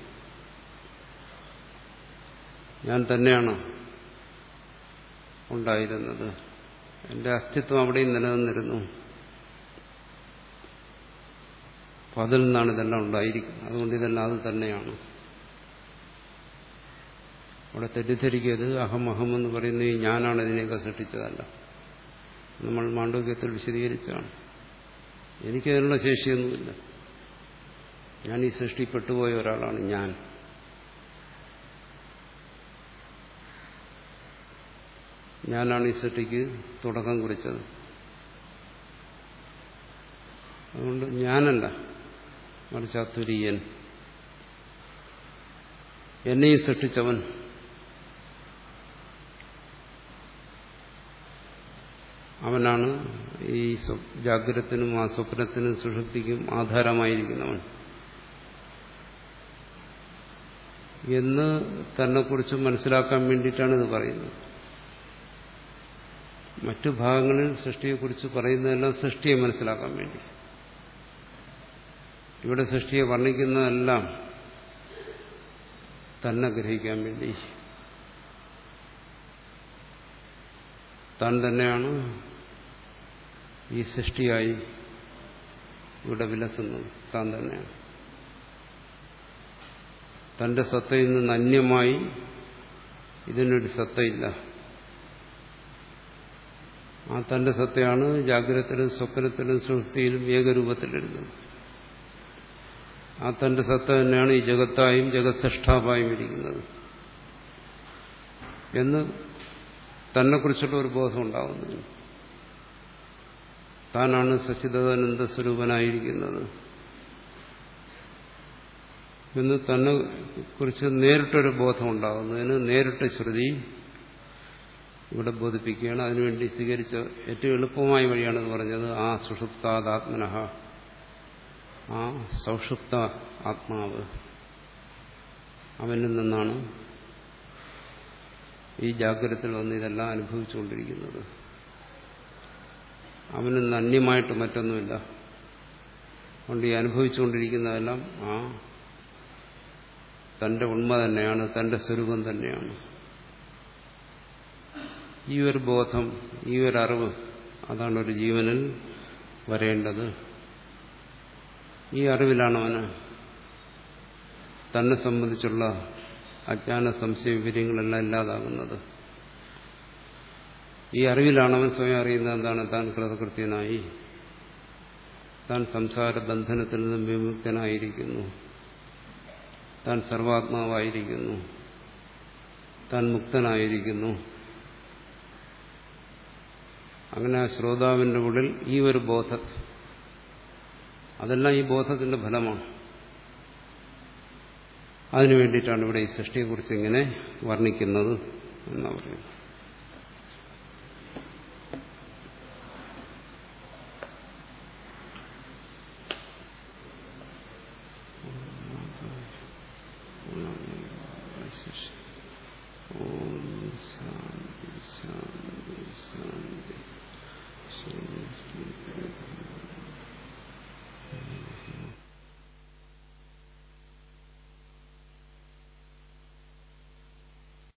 ഞാൻ തന്നെയാണ് ഉണ്ടായിരുന്നത് എന്റെ അസ്തിത്വം അവിടെയും നിലനിന്നിരുന്നു അപ്പം അതിൽ നിന്നാണ് ഇതെല്ലാം ഉണ്ടായിരിക്കുന്നത് അതുകൊണ്ട് ഇതെല്ലാം അത് തന്നെയാണ് അവിടെ തെറ്റിദ്ധരിക്കരുത് അഹം അഹം എന്ന് പറയുന്നത് ഈ ഞാനാണ് ഇതിനെയൊക്കെ സൃഷ്ടിച്ചതല്ല നമ്മൾ മാണ്ഡവ്യത്തിൽ വിശദീകരിച്ചാണ് എനിക്കതിനുള്ള ശേഷിയൊന്നുമില്ല ഞാൻ ഈ സൃഷ്ടിപ്പെട്ടുപോയ ഒരാളാണ് ഞാൻ ഞാനാണ് ഈ സൃഷ്ടിക്ക് തുടക്കം കുറിച്ചത് അതുകൊണ്ട് ഞാനല്ല മറിച്ച് അത്തുര്യൻ എന്നെയും സൃഷ്ടിച്ചവൻ അവനാണ് ഈ ജാഗ്രതത്തിനും ആ സ്വപ്നത്തിനും സുഷുപ്തിക്കും ആധാരമായിരിക്കുന്നവൻ എന്ന് തന്നെക്കുറിച്ച് മനസ്സിലാക്കാൻ വേണ്ടിയിട്ടാണ് ഇത് പറയുന്നത് മറ്റു ഭാഗങ്ങളിൽ സൃഷ്ടിയെക്കുറിച്ച് പറയുന്നതെല്ലാം സൃഷ്ടിയെ മനസ്സിലാക്കാൻ വേണ്ടി ഇവിടെ സൃഷ്ടിയെ വർണ്ണിക്കുന്നതെല്ലാം തന്നെ ഗ്രഹിക്കാൻ വേണ്ടി താൻ തന്നെയാണ് ഈ സൃഷ്ടിയായി ഇവിടെ വിലസുന്നത് താൻ തന്നെയാണ് തന്റെ സത്തയിൽ നിന്ന് അന്യമായി ഇതിനൊരു സത്തയില്ല ആ തന്റെ സത്തയാണ് ജാഗ്രതത്തിലും സ്വപ്നത്തിലും സുഹൃത്തിയിലും ഏകരൂപത്തിലിരുന്നത് ആ തന്റെ സത്ത തന്നെയാണ് ഈ ജഗത്തായും ജഗത് സൃഷ്ടാവായും ഇരിക്കുന്നത് എന്ന് തന്നെക്കുറിച്ചുള്ള ഒരു ബോധം ഉണ്ടാകുന്നു താനാണ് സച്ചിദാനന്ദ സ്വരൂപനായിരിക്കുന്നത് എന്ന് തന്നെ കുറിച്ച് നേരിട്ടൊരു ബോധം ഉണ്ടാകുന്നതിന് നേരിട്ട് ശ്രുതി ഇവിടെ ബോധിപ്പിക്കുകയാണ് അതിനുവേണ്ടി സ്വീകരിച്ച ഏറ്റവും എളുപ്പമായ വഴിയാണെന്ന് പറഞ്ഞത് ആ സുഷുപ്താദാത്മനഹ ആ സൗഷുപ്ത ആത്മാവ് അവനിൽ നിന്നാണ് ഈ ജാഗ്രതത്തിൽ വന്ന് ഇതെല്ലാം അനുഭവിച്ചുകൊണ്ടിരിക്കുന്നത് അവനിൽ നിന്ന് അന്യമായിട്ട് മറ്റൊന്നുമില്ല അതുകൊണ്ട് ഈ അനുഭവിച്ചുകൊണ്ടിരിക്കുന്നതെല്ലാം ആ തന്റെ ഉണ്മ തന്നെയാണ് തന്റെ സ്വരൂപം തന്നെയാണ് ഈ ഒരു ബോധം ഈ ഒരു അറിവ് അതാണ് ഒരു ജീവനിൽ വരേണ്ടത് ഈ അറിവിലാണ് അവന് തന്നെ സംബന്ധിച്ചുള്ള അജ്ഞാന സംശയ വിവരങ്ങളെല്ലാം ഇല്ലാതാകുന്നത് ഈ അറിവിലാണ് അവൻ സ്വയം അറിയുന്നത് എന്താണ് താൻ കൃതകൃത്യനായി താൻ സംസാര ബന്ധനത്തിൽ നിന്നും വിമുക്തനായിരിക്കുന്നു താൻ സർവാത്മാവായിരിക്കുന്നു താൻ മുക്തനായിരിക്കുന്നു അങ്ങനെ ആ ശ്രോതാവിന്റെ ഉള്ളിൽ ഈ ഒരു ബോധ അതെല്ലാം ഈ ബോധത്തിന്റെ ഫലമാണ് അതിനു വേണ്ടിയിട്ടാണ് ഇവിടെ ഈ സൃഷ്ടിയെക്കുറിച്ച് ഇങ്ങനെ വർണ്ണിക്കുന്നത് എന്നാ പറയുന്നത്